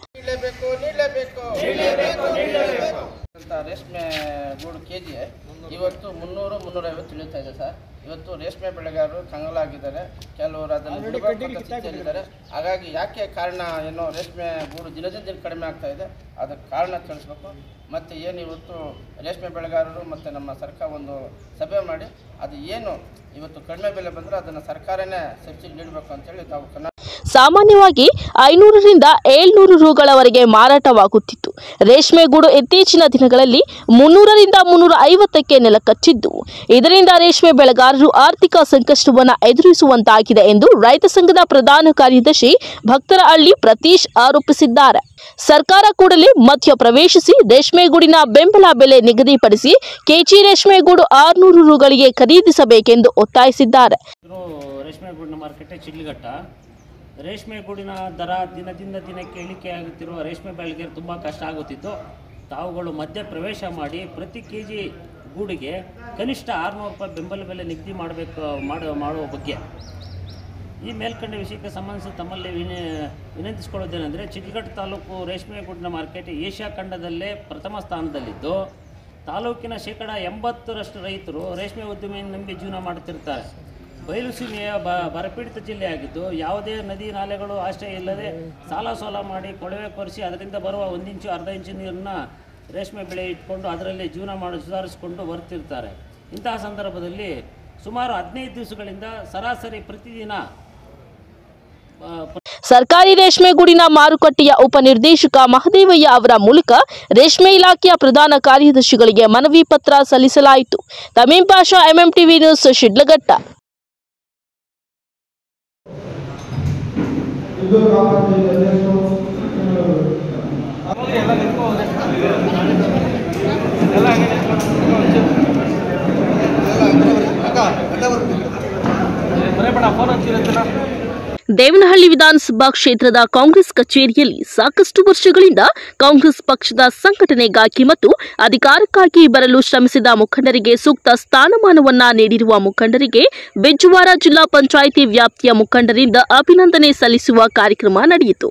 ಅಂತ ರೇಷ್ಮೆ ಗೂಡು ಕೆ ಜಿ ಇವತ್ತು ಮುನ್ನೂರು ಮುನ್ನೂರೈವತ್ತು ಇಳಿತಾ ಇದೆ ಸರ್ ಇವತ್ತು ರೇಷ್ಮೆ ಬೆಳೆಗಾರರು ಕಂಗಾಲಾಗಿದ್ದಾರೆ ಕೆಲವರು ಅದನ್ನು ಬಿಡಬೇಕು ಅಂತ ಸ್ಥಿತಿಯಲ್ಲಿದ್ದಾರೆ ಹಾಗಾಗಿ ಯಾಕೆ ಕಾರಣ ಏನೋ ರೇಷ್ಮೆ ಗೂಡು ದಿನದಿಂದ ದಿನ ಕಡಿಮೆ ಆಗ್ತಾ ಇದೆ ಅದಕ್ಕೆ ಕಾರಣ ತಿಳಿಸ್ಬೇಕು ಮತ್ತು ಏನು ಇವತ್ತು ರೇಷ್ಮೆ ಬೆಳೆಗಾರರು ಮತ್ತು ನಮ್ಮ ಸರ್ಕಾರ ಒಂದು ಸಭೆ ಮಾಡಿ ಅದು ಏನು ಇವತ್ತು ಕಡಿಮೆ ಬೆಲೆ ಬಂದರೆ ಅದನ್ನು ಸರ್ಕಾರನೇ ಸಬ್ಸಿಡಿ ನೀಡಬೇಕು ಅಂತೇಳಿ ತಾವು ಕನ್ನಡ ಸಾಮಾನ್ಯವಾಗಿ ಐನೂರರಿಂದ ಏಳ್ನೂರು ರುಗಳವರೆಗೆ ಮಾರಾಟವಾಗುತ್ತಿತ್ತು ರೇಷ್ಮೆ ಗೂಡು ಇತ್ತೀಚಿನ ದಿನಗಳಲ್ಲಿ ಮುನ್ನೂರರಿಂದ ಮುನ್ನೂರ ಐವತ್ತಕ್ಕೆ ನೆಲಕಚ್ಚಿದ್ದು ಇದರಿಂದ ರೇಷ್ಮೆ ಬೆಳೆಗಾರರು ಆರ್ಥಿಕ ಸಂಕಷ್ಟವನ್ನು ಎದುರಿಸುವಂತಾಗಿದೆ ಎಂದು ರೈತ ಸಂಘದ ಪ್ರಧಾನ ಕಾರ್ಯದರ್ಶಿ ಭಕ್ತರಹಳ್ಳಿ ಪ್ರತೀಶ್ ಆರೋಪಿಸಿದ್ದಾರೆ ಸರ್ಕಾರ ಕೂಡಲೇ ಮಧ್ಯ ಪ್ರವೇಶಿಸಿ ರೇಷ್ಮೆ ಗೂಡಿನ ಬೆಂಬಲ ಬೆಲೆ ನಿಗದಿಪಡಿಸಿ ಕೆಜಿ ರೇಷ್ಮೆ ಗೂಡು ಆರುನೂರು ರುಗಳಿಗೆ ಖರೀದಿಸಬೇಕೆಂದು ಒತ್ತಾಯಿಸಿದ್ದಾರೆ ಇದು ರೇಷ್ಮೆ ಗೂಡಿನ ಮಾರ್ಕೆಟೇ ಚಿಡ್ಲಿಘಟ್ಟ ರೇಷ್ಮೆ ಗೂಡಿನ ದರ ದಿನದಿಂದ ದಿನಕ್ಕೆ ಇಳಿಕೆ ಆಗುತ್ತಿರುವ ರೇಷ್ಮೆ ಬೆಳೆಗೆ ತುಂಬ ಕಷ್ಟ ಆಗುತ್ತಿದ್ದು ತಾವುಗಳು ಮಧ್ಯ ಪ್ರವೇಶ ಮಾಡಿ ಪ್ರತಿ ಕೆ ಜಿ ಗೂಡಿಗೆ ಕನಿಷ್ಠ ಆರುನೂರು ರೂಪಾಯಿ ಬೆಂಬಲ ಬೆಲೆ ನಿಗದಿ ಮಾಡಬೇಕು ಮಾಡುವ ಮಾಡುವ ಬಗ್ಗೆ ಈ ಮೇಲ್ಕಂಡ ವಿಷಯಕ್ಕೆ ಸಂಬಂಧಿಸಿ ತಮ್ಮಲ್ಲಿ ವಿನ ವಿನಂತಿಸಿಕೊಳ್ಳೋದೇನೆಂದರೆ ಚಿತ್ರಘಟ್ಟ ತಾಲೂಕು ರೇಷ್ಮೆ ಗೂಡಿನ ಮಾರ್ಕೆಟ್ ಏಷ್ಯಾ ಖಂಡದಲ್ಲೇ ಪ್ರಥಮ ಸ್ಥಾನದಲ್ಲಿದ್ದು ತಾಲೂಕಿನ ಶೇಕಡ ಎಂಬತ್ತರಷ್ಟು ರೈತರು ರೇಷ್ಮೆ ಉದ್ದಿಮೆಯನ್ನು ನಂಬಿ ಜೀವನ ಮಾಡುತ್ತಿರ್ತಾರೆ ಬಯಲು ಸೀಮೆಯ ಬ ಬರಪೀಡಿತ ಜಿಲ್ಲೆಯಾಗಿದ್ದು ಯಾವುದೇ ನದಿ ನಾಲೆಗಳು ಆಶ್ರಯ ಇಲ್ಲದೆ ಸಾಲ ಸೋಲ ಮಾಡಿ ಕೊಳವೆ ಕೊರೆಸಿ ಅದರಿಂದ ಬರುವ ಒಂದು ಇಂಚು ಅರ್ಧ ಇಂಚು ನೀರನ್ನು ರೇಷ್ಮೆ ಬೆಳೆ ಇಟ್ಕೊಂಡು ಅದರಲ್ಲಿ ಜೀವನ ಮಾಡಿ ಸುಧಾರಿಸಿಕೊಂಡು ಬರುತ್ತಿರ್ತಾರೆ ಇಂತಹ ಸಂದರ್ಭದಲ್ಲಿ ಸುಮಾರು ಹದಿನೈದು ದಿವಸಗಳಿಂದ ಸರಾಸರಿ ಪ್ರತಿದಿನ ಆ, ಸರ್ಕಾರಿ ರೇಷ್ಮೆ ಗೂಡಿನ ಮಾರುಕಟ್ಟೆಯ ಉಪನಿರ್ದೇಶಕ ಮಹದೇವಯ್ಯ ಅವರ ಮೂಲಕ ರೇಷ್ಮೆ ಇಲಾಖೆಯ ಪ್ರಧಾನ ಕಾರ್ಯದರ್ಶಿಗಳಿಗೆ ಮನವಿ ಪತ್ರ ಸಲ್ಲಿಸಲಾಯಿತು ತಮೀಂ ಪಾಷಾ ಎಂಎಂಟಿವಿ ನ್ಯೂಸ್ ಶಿಡ್ಲಘಟ್ಟ ದೇವನಹಳ್ಳಿ ವಿಧಾನಸಭಾ ಕ್ಷೇತ್ರದ ಕಾಂಗ್ರೆಸ್ ಕಚೇರಿಯಲ್ಲಿ ಸಾಕಷ್ಟು ವರ್ಷಗಳಿಂದ ಕಾಂಗ್ರೆಸ್ ಪಕ್ಷದ ಸಂಘಟನೆಗಾಗಿ ಮತ್ತು ಅಧಿಕಾರಕ್ಕಾಗಿ ಬರಲು ಶ್ರಮಿಸಿದ ಮುಖಂಡರಿಗೆ ಸೂಕ್ತ ಸ್ಥಾನಮಾನವನ್ನ ನೀಡಿರುವ ಮುಖಂಡರಿಗೆ ಬಿಜ್ಜುವಾರ ಜಿಲ್ಲಾ ಪಂಚಾಯಿತಿ ವ್ಯಾಪ್ತಿಯ ಮುಖಂಡರಿಂದ ಅಭಿನಂದನೆ ಸಲ್ಲಿಸುವ ಕಾರ್ಯಕ್ರಮ ನಡೆಯಿತು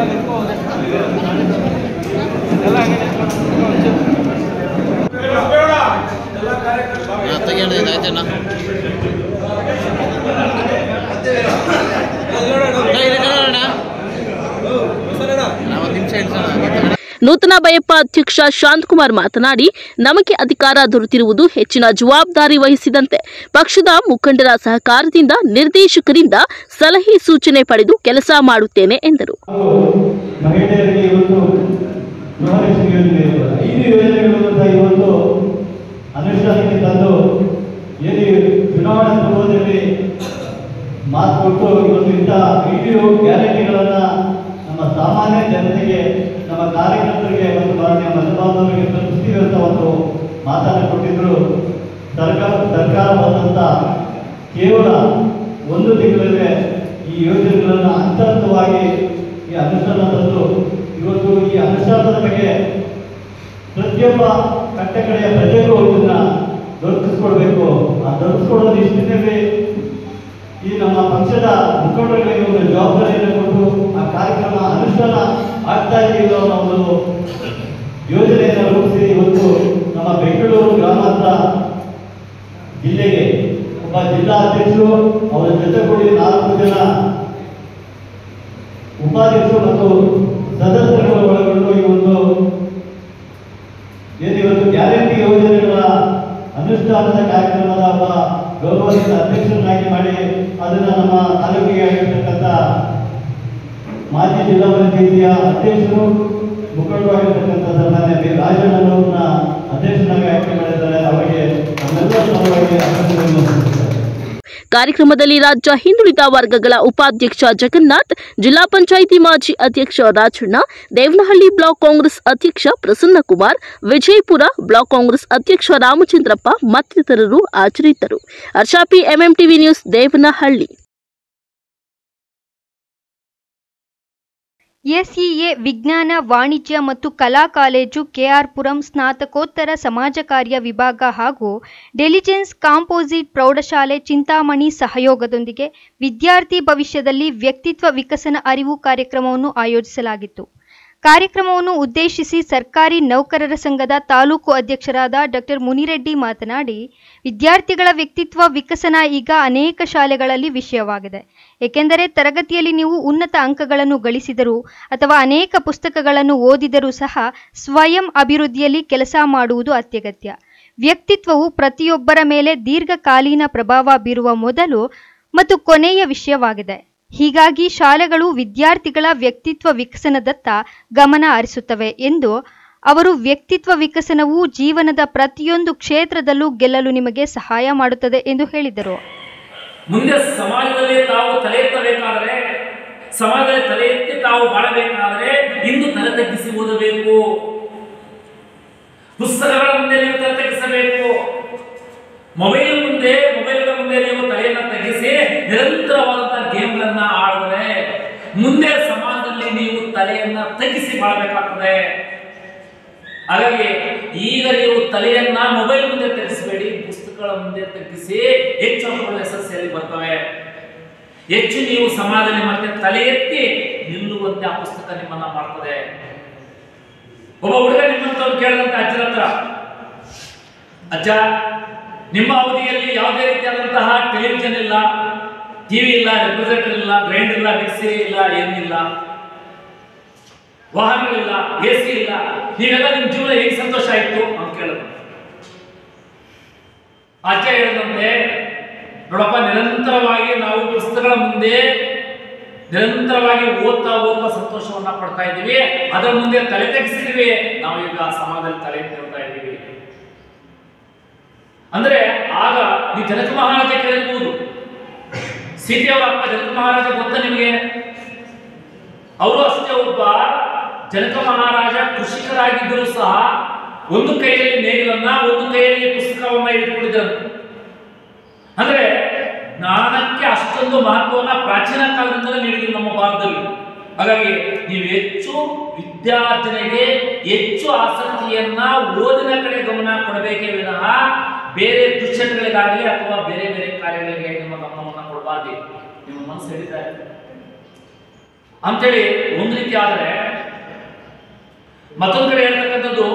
ನೂತನ ಬಯಪ್ಪ ಅಧ್ಯಕ್ಷ ಶಾಂತಕುಮಾರ್ ಮಾತನಾಡಿ ನಮಗೆ ಅಧಿಕಾರ ದೊರೆತಿರುವುದು ಹೆಚ್ಚಿನ ಜವಾಬ್ದಾರಿ ವಹಿಸಿದಂತೆ ಪಕ್ಷದ ಮುಖಂಡರ ಸಹಕಾರದಿಂದ ನಿರ್ದೇಶಕರಿಂದ ಸಲಹೆ ಸೂಚನೆ ಪಡೆದು ಕೆಲಸ ಮಾಡುತ್ತೇನೆ ಎಂದರು ಮಹಿಳೆಯರಿಗೆ ಇವತ್ತು ಗೃಹಲಕ್ಷ್ಮಿ ಯೋಜನೆ ಇದೆ. ಐದು ಯೋಜನೆಗಳನ್ನು ಸಹ ಇವತ್ತು ಅನುಷ್ಠಾನಕ್ಕೆ ತಂದು ಏನು ಚುನಾವಣಾ ಪೂರ್ವದಲ್ಲಿ ಮಾತು ಕೊಟ್ಟು ಇವತ್ತು ಇಂಥ ಐದು ಗ್ಯಾರಂಟಿಗಳನ್ನು ನಮ್ಮ ಸಾಮಾನ್ಯ ಜನತೆಗೆ ನಮ್ಮ ಕಾರ್ಯಕರ್ತರಿಗೆ ಮತ್ತು ಮಾನ್ಯ ಮತದಾರರಿಗೆ ತಲುಪಿಸ್ತೀವಿ ಅಂತ ಒಂದು ಮಾತನ್ನು ಕೊಟ್ಟಿದ್ರು ಸರ್ಕಾರ ಸರ್ಕಾರ ಬಂದಂಥ ಕೇವಲ ಒಂದು ತಿಂಗಳಲ್ಲೇ ಈ ಯೋಜನೆಗಳನ್ನು ಹಂತ ಹಂತವಾಗಿ ಈ ಅನುಷ್ಠಾನ ತಂದು ಇವತ್ತು ಈ ಅನುಷ್ಠಾನದ ಬಗ್ಗೆ ಪ್ರತಿಯೊಬ್ಬ ಕಟ್ಟಕಡೆಯ ಪ್ರಜೆಗೂ ಇದನ್ನ ದೊರಕಿಸ್ಕೊಡ್ಬೇಕು ಆ ದೊರಕಿಸ್ಕೊಡೋ ನಿಟ್ಟಿನಲ್ಲಿ ಈ ನಮ್ಮ ಪಕ್ಷದ ಮುಖಂಡರುಗಳಿಗೆ ಒಂದು ಜವಾಬ್ದಾರಿಯನ್ನು ಕೊಟ್ಟು ಆ ಕಾರ್ಯಕ್ರಮ ಅನುಷ್ಠಾನ ಆಗ್ತಾ ಇದೆಯೋ ಅನ್ನೋ ಒಂದು ಯೋಜನೆಯನ್ನು ರೂಪಿಸಿ ಇವತ್ತು ನಮ್ಮ ಬೆಂಗಳೂರು ಗ್ರಾಮಾಂತರ ಜಿಲ್ಲೆಗೆ ಒಬ್ಬ ಜಿಲ್ಲಾ ಅಧ್ಯಕ್ಷರು ಅವರ ಜೊತೆಗೂಡಿ ನಾಲ್ಕು ಜನ ಉಪಾಧ್ಯಕ್ಷರು ಮತ್ತು ಸದಸ್ಯರುಗಳು ಒಳಗೊಂಡು ಈ ಒಂದು ಏನು ಇವತ್ತು ಗ್ಯಾರಂಟಿ ಯೋಜನೆಗಳ ಅನುಷ್ಠಾನದ ಕಾರ್ಯಕ್ರಮದ ಒಬ್ಬ ಗೌರವಾನ್ವಿತ ಅಧ್ಯಕ್ಷರನ್ನಾಗಿ ಮಾಡಿ ಅದನ್ನು ನಮ್ಮ ತಾಲೂಕಿಗೆ ಆಗಿರ್ತಕ್ಕಂಥ ಮಾಜಿ ಜಿಲ್ಲಾ ಪಂಚಾಯಿತಿಯ ಅಧ್ಯಕ್ಷರು ಮುಖಂಡರಾಗಿರ್ತಕ್ಕಂಥ ಸನ್ಮಾನ್ಯ ಬಿ ರಾಜಣ್ಣನವ್ರನ್ನ ಅಧ್ಯಕ್ಷನಾಗಿ ಆಯ್ಕೆ ಮಾಡಿದ್ದಾರೆ ಅವರಿಗೆ ನಮ್ಮೆಲ್ಲರ ಪರವಾಗಿ ಅಭಿನಂದನೆಯನ್ನು ಸಲ್ಲಿಸುತ್ತೇನೆ. ಕಾರ್ಯಕ್ರಮದಲ್ಲಿ ರಾಜ್ಯ ಹಿಂದುಳಿದ ವರ್ಗಗಳ ಉಪಾಧ್ಯಕ್ಷ ಜಗನ್ನಾಥ್ ಜಿಲ್ಲಾ ಪಂಚಾಯಿತಿ ಮಾಜಿ ಅಧ್ಯಕ್ಷ ರಾಜಣ್ಣ ದೇವನಹಳ್ಳಿ ಬ್ಲಾಕ್ ಕಾಂಗ್ರೆಸ್ ಅಧ್ಯಕ್ಷ ಪ್ರಸನ್ನಕುಮಾರ್ ವಿಜಯಪುರ ಬ್ಲಾಕ್ ಕಾಂಗ್ರೆಸ್ ಅಧ್ಯಕ್ಷ ರಾಮಚಂದ್ರಪ್ಪ ಮತ್ತಿತರರು ಹಾಜರಿದ್ದರು ಹರ್ಷಾಪಿ ಎಂಎಂಟಿವಿ ನ್ಯೂಸ್ ದೇವನಹಳ್ಳಿ ಎಸ್ಇಎ ವಿಜ್ಞಾನ ವಾಣಿಜ್ಯ ಮತ್ತು ಕಲಾ ಕಾಲೇಜು ಕೆಆರ್ಪುರಂ ಸ್ನಾತಕೋತ್ತರ ಸಮಾಜ ಕಾರ್ಯ ವಿಭಾಗ ಹಾಗೂ ಡೆಲಿಜೆನ್ಸ್ ಕಾಂಪೋಸಿಟ್ ಪ್ರೌಢಶಾಲೆ ಚಿಂತಾಮಣಿ ಸಹಯೋಗದೊಂದಿಗೆ ವಿದ್ಯಾರ್ಥಿ ಭವಿಷ್ಯದಲ್ಲಿ ವ್ಯಕ್ತಿತ್ವ ವಿಕಸನ ಅರಿವು ಕಾರ್ಯಕ್ರಮವನ್ನು ಆಯೋಜಿಸಲಾಗಿತ್ತು ಕಾರ್ಯಕ್ರಮವನ್ನು ಉದ್ದೇಶಿಸಿ ಸರ್ಕಾರಿ ನೌಕರರ ಸಂಘದ ತಾಲೂಕು ಅಧ್ಯಕ್ಷರಾದ ಡಾಕ್ಟರ್ ಮುನಿರೆಡ್ಡಿ ಮಾತನಾಡಿ ವಿದ್ಯಾರ್ಥಿಗಳ ವ್ಯಕ್ತಿತ್ವ ವಿಕಸನ ಈಗ ಅನೇಕ ಶಾಲೆಗಳಲ್ಲಿ ವಿಷಯವಾಗಿದೆ ಏಕೆಂದರೆ ತರಗತಿಯಲ್ಲಿ ನೀವು ಉನ್ನತ ಅಂಕಗಳನ್ನು ಗಳಿಸಿದರೂ ಅಥವಾ ಅನೇಕ ಪುಸ್ತಕಗಳನ್ನು ಓದಿದರೂ ಸಹ ಸ್ವಯಂ ಅಭಿವೃದ್ಧಿಯಲ್ಲಿ ಕೆಲಸ ಮಾಡುವುದು ಅತ್ಯಗತ್ಯ ವ್ಯಕ್ತಿತ್ವವು ಪ್ರತಿಯೊಬ್ಬರ ಮೇಲೆ ದೀರ್ಘಕಾಲೀನ ಪ್ರಭಾವ ಬೀರುವ ಮೊದಲು ಮತ್ತು ಕೊನೆಯ ವಿಷಯವಾಗಿದೆ ಹೀಗಾಗಿ ಶಾಲೆಗಳು ವಿದ್ಯಾರ್ಥಿಗಳ ವ್ಯಕ್ತಿತ್ವ ವಿಕಸನದತ್ತ ಗಮನ ಹರಿಸುತ್ತವೆ ಎಂದು ಅವರು ವ್ಯಕ್ತಿತ್ವ ವಿಕಸನವು ಜೀವನದ ಪ್ರತಿಯೊಂದು ಕ್ಷೇತ್ರದಲ್ಲೂ ಗೆಲ್ಲಲು ನಿಮಗೆ ಸಹಾಯ ಮಾಡುತ್ತದೆ ಎಂದು ಹೇಳಿದರು ಮುಂದೆ ಸಮಾಜದಲ್ಲಿ ತಾವು ತಲೆ ಎತ್ತಬೇಕಾದರೆ ಸಮಾಜದಲ್ಲಿ ತಲೆ ಎತ್ತಿ ತಾವು ಬಾಳಬೇಕಾದರೆ ಇಂದು ತಲೆ ತಗ್ಗಿಸಿ ಓದಬೇಕು ಪುಸ್ತಕಗಳ ಮುಂದೆ ನೀವು ತಲೆ ತಗ್ಗಿಸಬೇಕು ಮೊಬೈಲ್ ಮುಂದೆ ಮೊಬೈಲ್ಗಳ ಮುಂದೆ ನೀವು ತಲೆಯನ್ನು ತಗ್ಗಿಸಿ ನಿರಂತರವಾದಂತಹ ಗೇಮ್ಗಳನ್ನ ಆಡಿದ್ರೆ ಮುಂದೆ ಸಮಾಜದಲ್ಲಿ ನೀವು ತಲೆಯನ್ನ ತಗ್ಗಿಸಿ ಬಾಳಬೇಕಾಗ್ತದೆ ಹಾಗಾಗಿ ಈಗ ನೀವು ತಲೆಯನ್ನ ಮೊಬೈಲ್ ಮುಂದೆ ತಗ್ಗಿಸಬೇಡಿ ಪುಸ್ತಕಗಳ ಮುಂದೆ ತಗ್ಗಿಸಿ ಹೆಚ್ಚು ಅಂಕಗಳು ಎಸ್ ಎಲ್ ಸಿಯಲ್ಲಿ ಬರ್ತವೆ ಹೆಚ್ಚು ನೀವು ಸಮಾಜದಲ್ಲಿ ಮತ್ತೆ ತಲೆ ಎತ್ತಿ ನಿಲ್ಲುವಂತೆ ಆ ಪುಸ್ತಕ ನಿಮ್ಮನ್ನ ಮಾಡ್ತದೆ ಒಬ್ಬ ಹುಡುಗ ನಿಮ್ಮಂತವ್ರು ಕೇಳಿದಂತ ಅಜ್ಜನ ಹತ್ರ ಅಜ್ಜ ನಿಮ್ಮ ಅವಧಿಯಲ್ಲಿ ಯಾವುದೇ ರೀತಿಯಾದಂತಹ ಟೆಲಿವಿಷನ್ ಇಲ್ಲ ಟಿವಿ ಇಲ್ಲ ರೆಫ್ರಿಜರೇಟರ್ ಇಲ್ಲ ಗ್ರೈಂಡರ್ ಇಲ್ಲ ಮಿಕ್ಸಿ ಇಲ್ಲ ಏನಿಲ್ಲ ವಾಹನಗಳಿಲ್ಲ ಎ ಸಿ ಇಲ್ಲ ನೀವೆಲ್ಲ ನಿಮ್ಮ ಜೀವನ ಹೇಗೆ ಸಂತೋಷ ಆಯ್ತು ಅಂತ ಕೇಳಿದ್ರು ಅಜ್ಜ ಹೇಳಿದಂತೆ ನೋಡಪ್ಪ ನಿರಂತರವಾಗಿ ನಾವು ಪುಸ್ತಕಗಳ ಮುಂದೆ ನಿರಂತರವಾಗಿ ಓದ್ತಾ ಓದ್ತಾ ಸಂತೋಷವನ್ನ ಪಡ್ತಾ ಇದ್ದೀವಿ ಅದರ ಮುಂದೆ ತಲೆ ತೆಗೆಸಿದೀವಿ ನಾವು ಈಗ ಸಮಾಜದಲ್ಲಿ ತಲೆ ಎತ್ತಿರ್ತಾ ಇದ್ದೀವಿ ಅಂದ್ರೆ ಆಗ ನೀವು ಜನಕ ಮಹಾರಾಜ ಕೇಳಿರ್ಬೋದು ಸೀತೆಯವರ ಅಪ್ಪ ಜನಕ ಮಹಾರಾಜ ಗೊತ್ತಾ ನಿಮಗೆ ಅವರು ಅಷ್ಟೇ ಒಬ್ಬ ಜನಕ ಮಹಾರಾಜ ಕೃಷಿಕರಾಗಿದ್ದರೂ ಸಹ ಒಂದು ಕೈಯಲ್ಲಿ ನೇಗಿಲನ್ನ ಒಂದು ಕೈಯಲ್ಲಿ ಪುಸ್ತಕವನ್ನ ಇಟ್ಕೊಂಡಿದ್ದರು ಅಂದ್ರೆ ಜ್ಞಾನಕ್ಕೆ ಅಷ್ಟೊಂದು ಮಹತ್ವವನ್ನ ಪ್ರಾಚೀನ ಕಾಲದಿಂದಲೇ ನೀಡಿದ್ರು ನಮ್ಮ ಭಾರತದಲ್ಲಿ ಹಾಗಾಗಿ ನೀವು ಹೆಚ್ಚು ವಿದ್ಯಾರ್ಜನೆಗೆ ಹೆಚ್ಚು ಆಸಕ್ತಿಯನ್ನ ಓದಿನ ಕಡೆ ಗಮನ ಕೊಡಬೇಕೇ ವಿನಃ ಬೇರೆ ದುಶ್ಚಟಗಳಿಗಾಗಲಿ ಅಥವಾ ಬೇರೆ ಬೇರೆ ಕಾರ್ಯಗಳಿಗೆ ನಿಮ್ಮ ಗಮನವನ್ನು ಕೊಡಬಾರ್ದು ನಿಮ್ಮ ಮನಸ್ಸು ಹಿಡಿತಾ ಇದೆ ಅಂತೇಳಿ ಒಂದು ರೀತಿ ಆದರೆ ಮತ್ತೊಂದು ಕಡೆ ಹೇಳ್ತಕ್ಕಂಥದ್ದು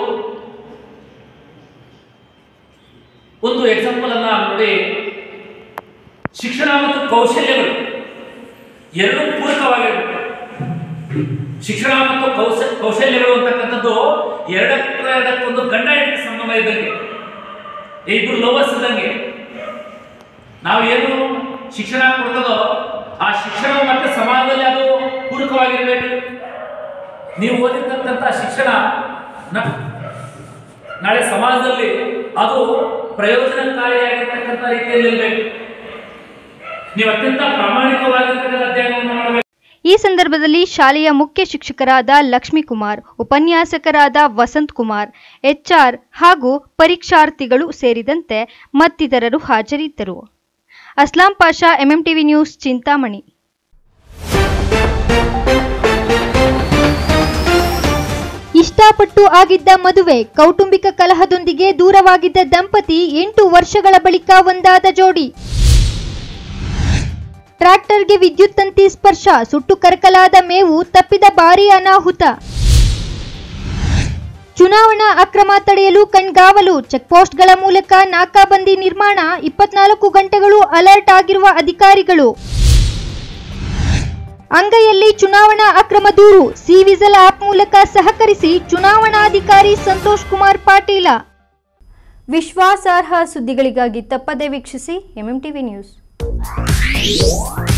ಒಂದು ಎಕ್ಸಾಂಪಲ್ ಅನ್ನ ನೋಡಿ ಶಿಕ್ಷಣ ಮತ್ತು ಕೌಶಲ್ಯಗಳು ಎರಡು ಪೂರಕವಾಗಿರಬೇಕು ಶಿಕ್ಷಣ ಮತ್ತು ಕೌಶ ಕೌಶಲ್ಯಗಳು ಅಂತಕ್ಕಂಥದ್ದು ಎರಡಕ್ಕೊಂದು ಗಂಡ ಹೆಂಡತಿ ಸಂಬಂಧ ಇದ್ದಂಗೆ ಇಬ್ರು ಲವರ್ಸ್ ಇದ್ದಂಗೆ ನಾವು ಏನು ಶಿಕ್ಷಣ ಕೊಡ್ತದೋ ಆ ಶಿಕ್ಷಣ ಮತ್ತೆ ಸಮಾಜದಲ್ಲಿ ಅದು ಪೂರಕವಾಗಿರಬೇಕು ನೀವು ಓದಿರ್ತಕ್ಕಂಥ ಶಿಕ್ಷಣ ನ- ನಾಳೆ ಸಮಾಜದಲ್ಲಿ ಅದು ಪ್ರಯೋಜನಕಾರಿಯಾಗಿರ್ತಕ್ಕಂಥ ರೀತಿಯಲ್ಲಿ ಇರಬೇಕು ನೀವು ಅತ್ಯಂತ ಪ್ರಾಮಾಣಿಕವಾಗಿರ್ತಕ್ಕಂಥ ಅಧ್ಯಯನವನ್ನು ಮಾಡಬೇಕು ಈ ಸಂದರ್ಭದಲ್ಲಿ ಶಾಲೆಯ ಮುಖ್ಯ ಶಿಕ್ಷಕರಾದ ಲಕ್ಷ್ಮೀಕುಮಾರ್ ಉಪನ್ಯಾಸಕರಾದ ವಸಂತ್ ಕುಮಾರ್ ಎಚ್ಆರ್ ಹಾಗೂ ಪರೀಕ್ಷಾರ್ಥಿಗಳು ಸೇರಿದಂತೆ ಮತ್ತಿತರರು ಹಾಜರಿದ್ದರು ಅಸ್ಲಾಂ ಪಾಷಾ ಎಂಎಂಟಿವಿ ನ್ಯೂಸ್ ಚಿಂತಾಮಣಿ ಇಷ್ಟಪಟ್ಟು ಆಗಿದ್ದ ಮದುವೆ ಕೌಟುಂಬಿಕ ಕಲಹದೊಂದಿಗೆ ದೂರವಾಗಿದ್ದ ದಂಪತಿ ಎಂಟು ವರ್ಷಗಳ ಬಳಿಕ ಒಂದಾದ ಜೋಡಿ ಟ್ರ್ಯಾಕ್ಟರ್ಗೆ ವಿದ್ಯುತ್ ತಂತಿ ಸ್ಪರ್ಶ ಸುಟ್ಟು ಕರಕಲಾದ ಮೇವು ತಪ್ಪಿದ ಭಾರೀ ಅನಾಹುತ ಚುನಾವಣಾ ಅಕ್ರಮ ತಡೆಯಲು ಕಣ್ಗಾವಲು ಚೆಕ್ಪೋಸ್ಟ್ಗಳ ಮೂಲಕ ನಾಕಾಬಂದಿ ನಿರ್ಮಾಣ ಇಪ್ಪತ್ನಾಲ್ಕು ಗಂಟೆಗಳು ಅಲರ್ಟ್ ಆಗಿರುವ ಅಧಿಕಾರಿಗಳು ಅಂಗೈಯಲ್ಲಿ ಚುನಾವಣಾ ಅಕ್ರಮ ದೂರು ಸಿ ವಿಜಿಲ್ ಆಪ್ ಮೂಲಕ ಸಹಕರಿಸಿ ಚುನಾವಣಾಧಿಕಾರಿ ಸಂತೋಷ್ ಕುಮಾರ್ ಪಾಟೀಲ ವಿಶ್ವಾಸಾರ್ಹ ಸುದ್ದಿಗಳಿಗಾಗಿ ತಪ್ಪದೆ ವೀಕ್ಷಿಸಿ ಎಂಎಂ ಟಿವಿ ನ್ಯೂಸ್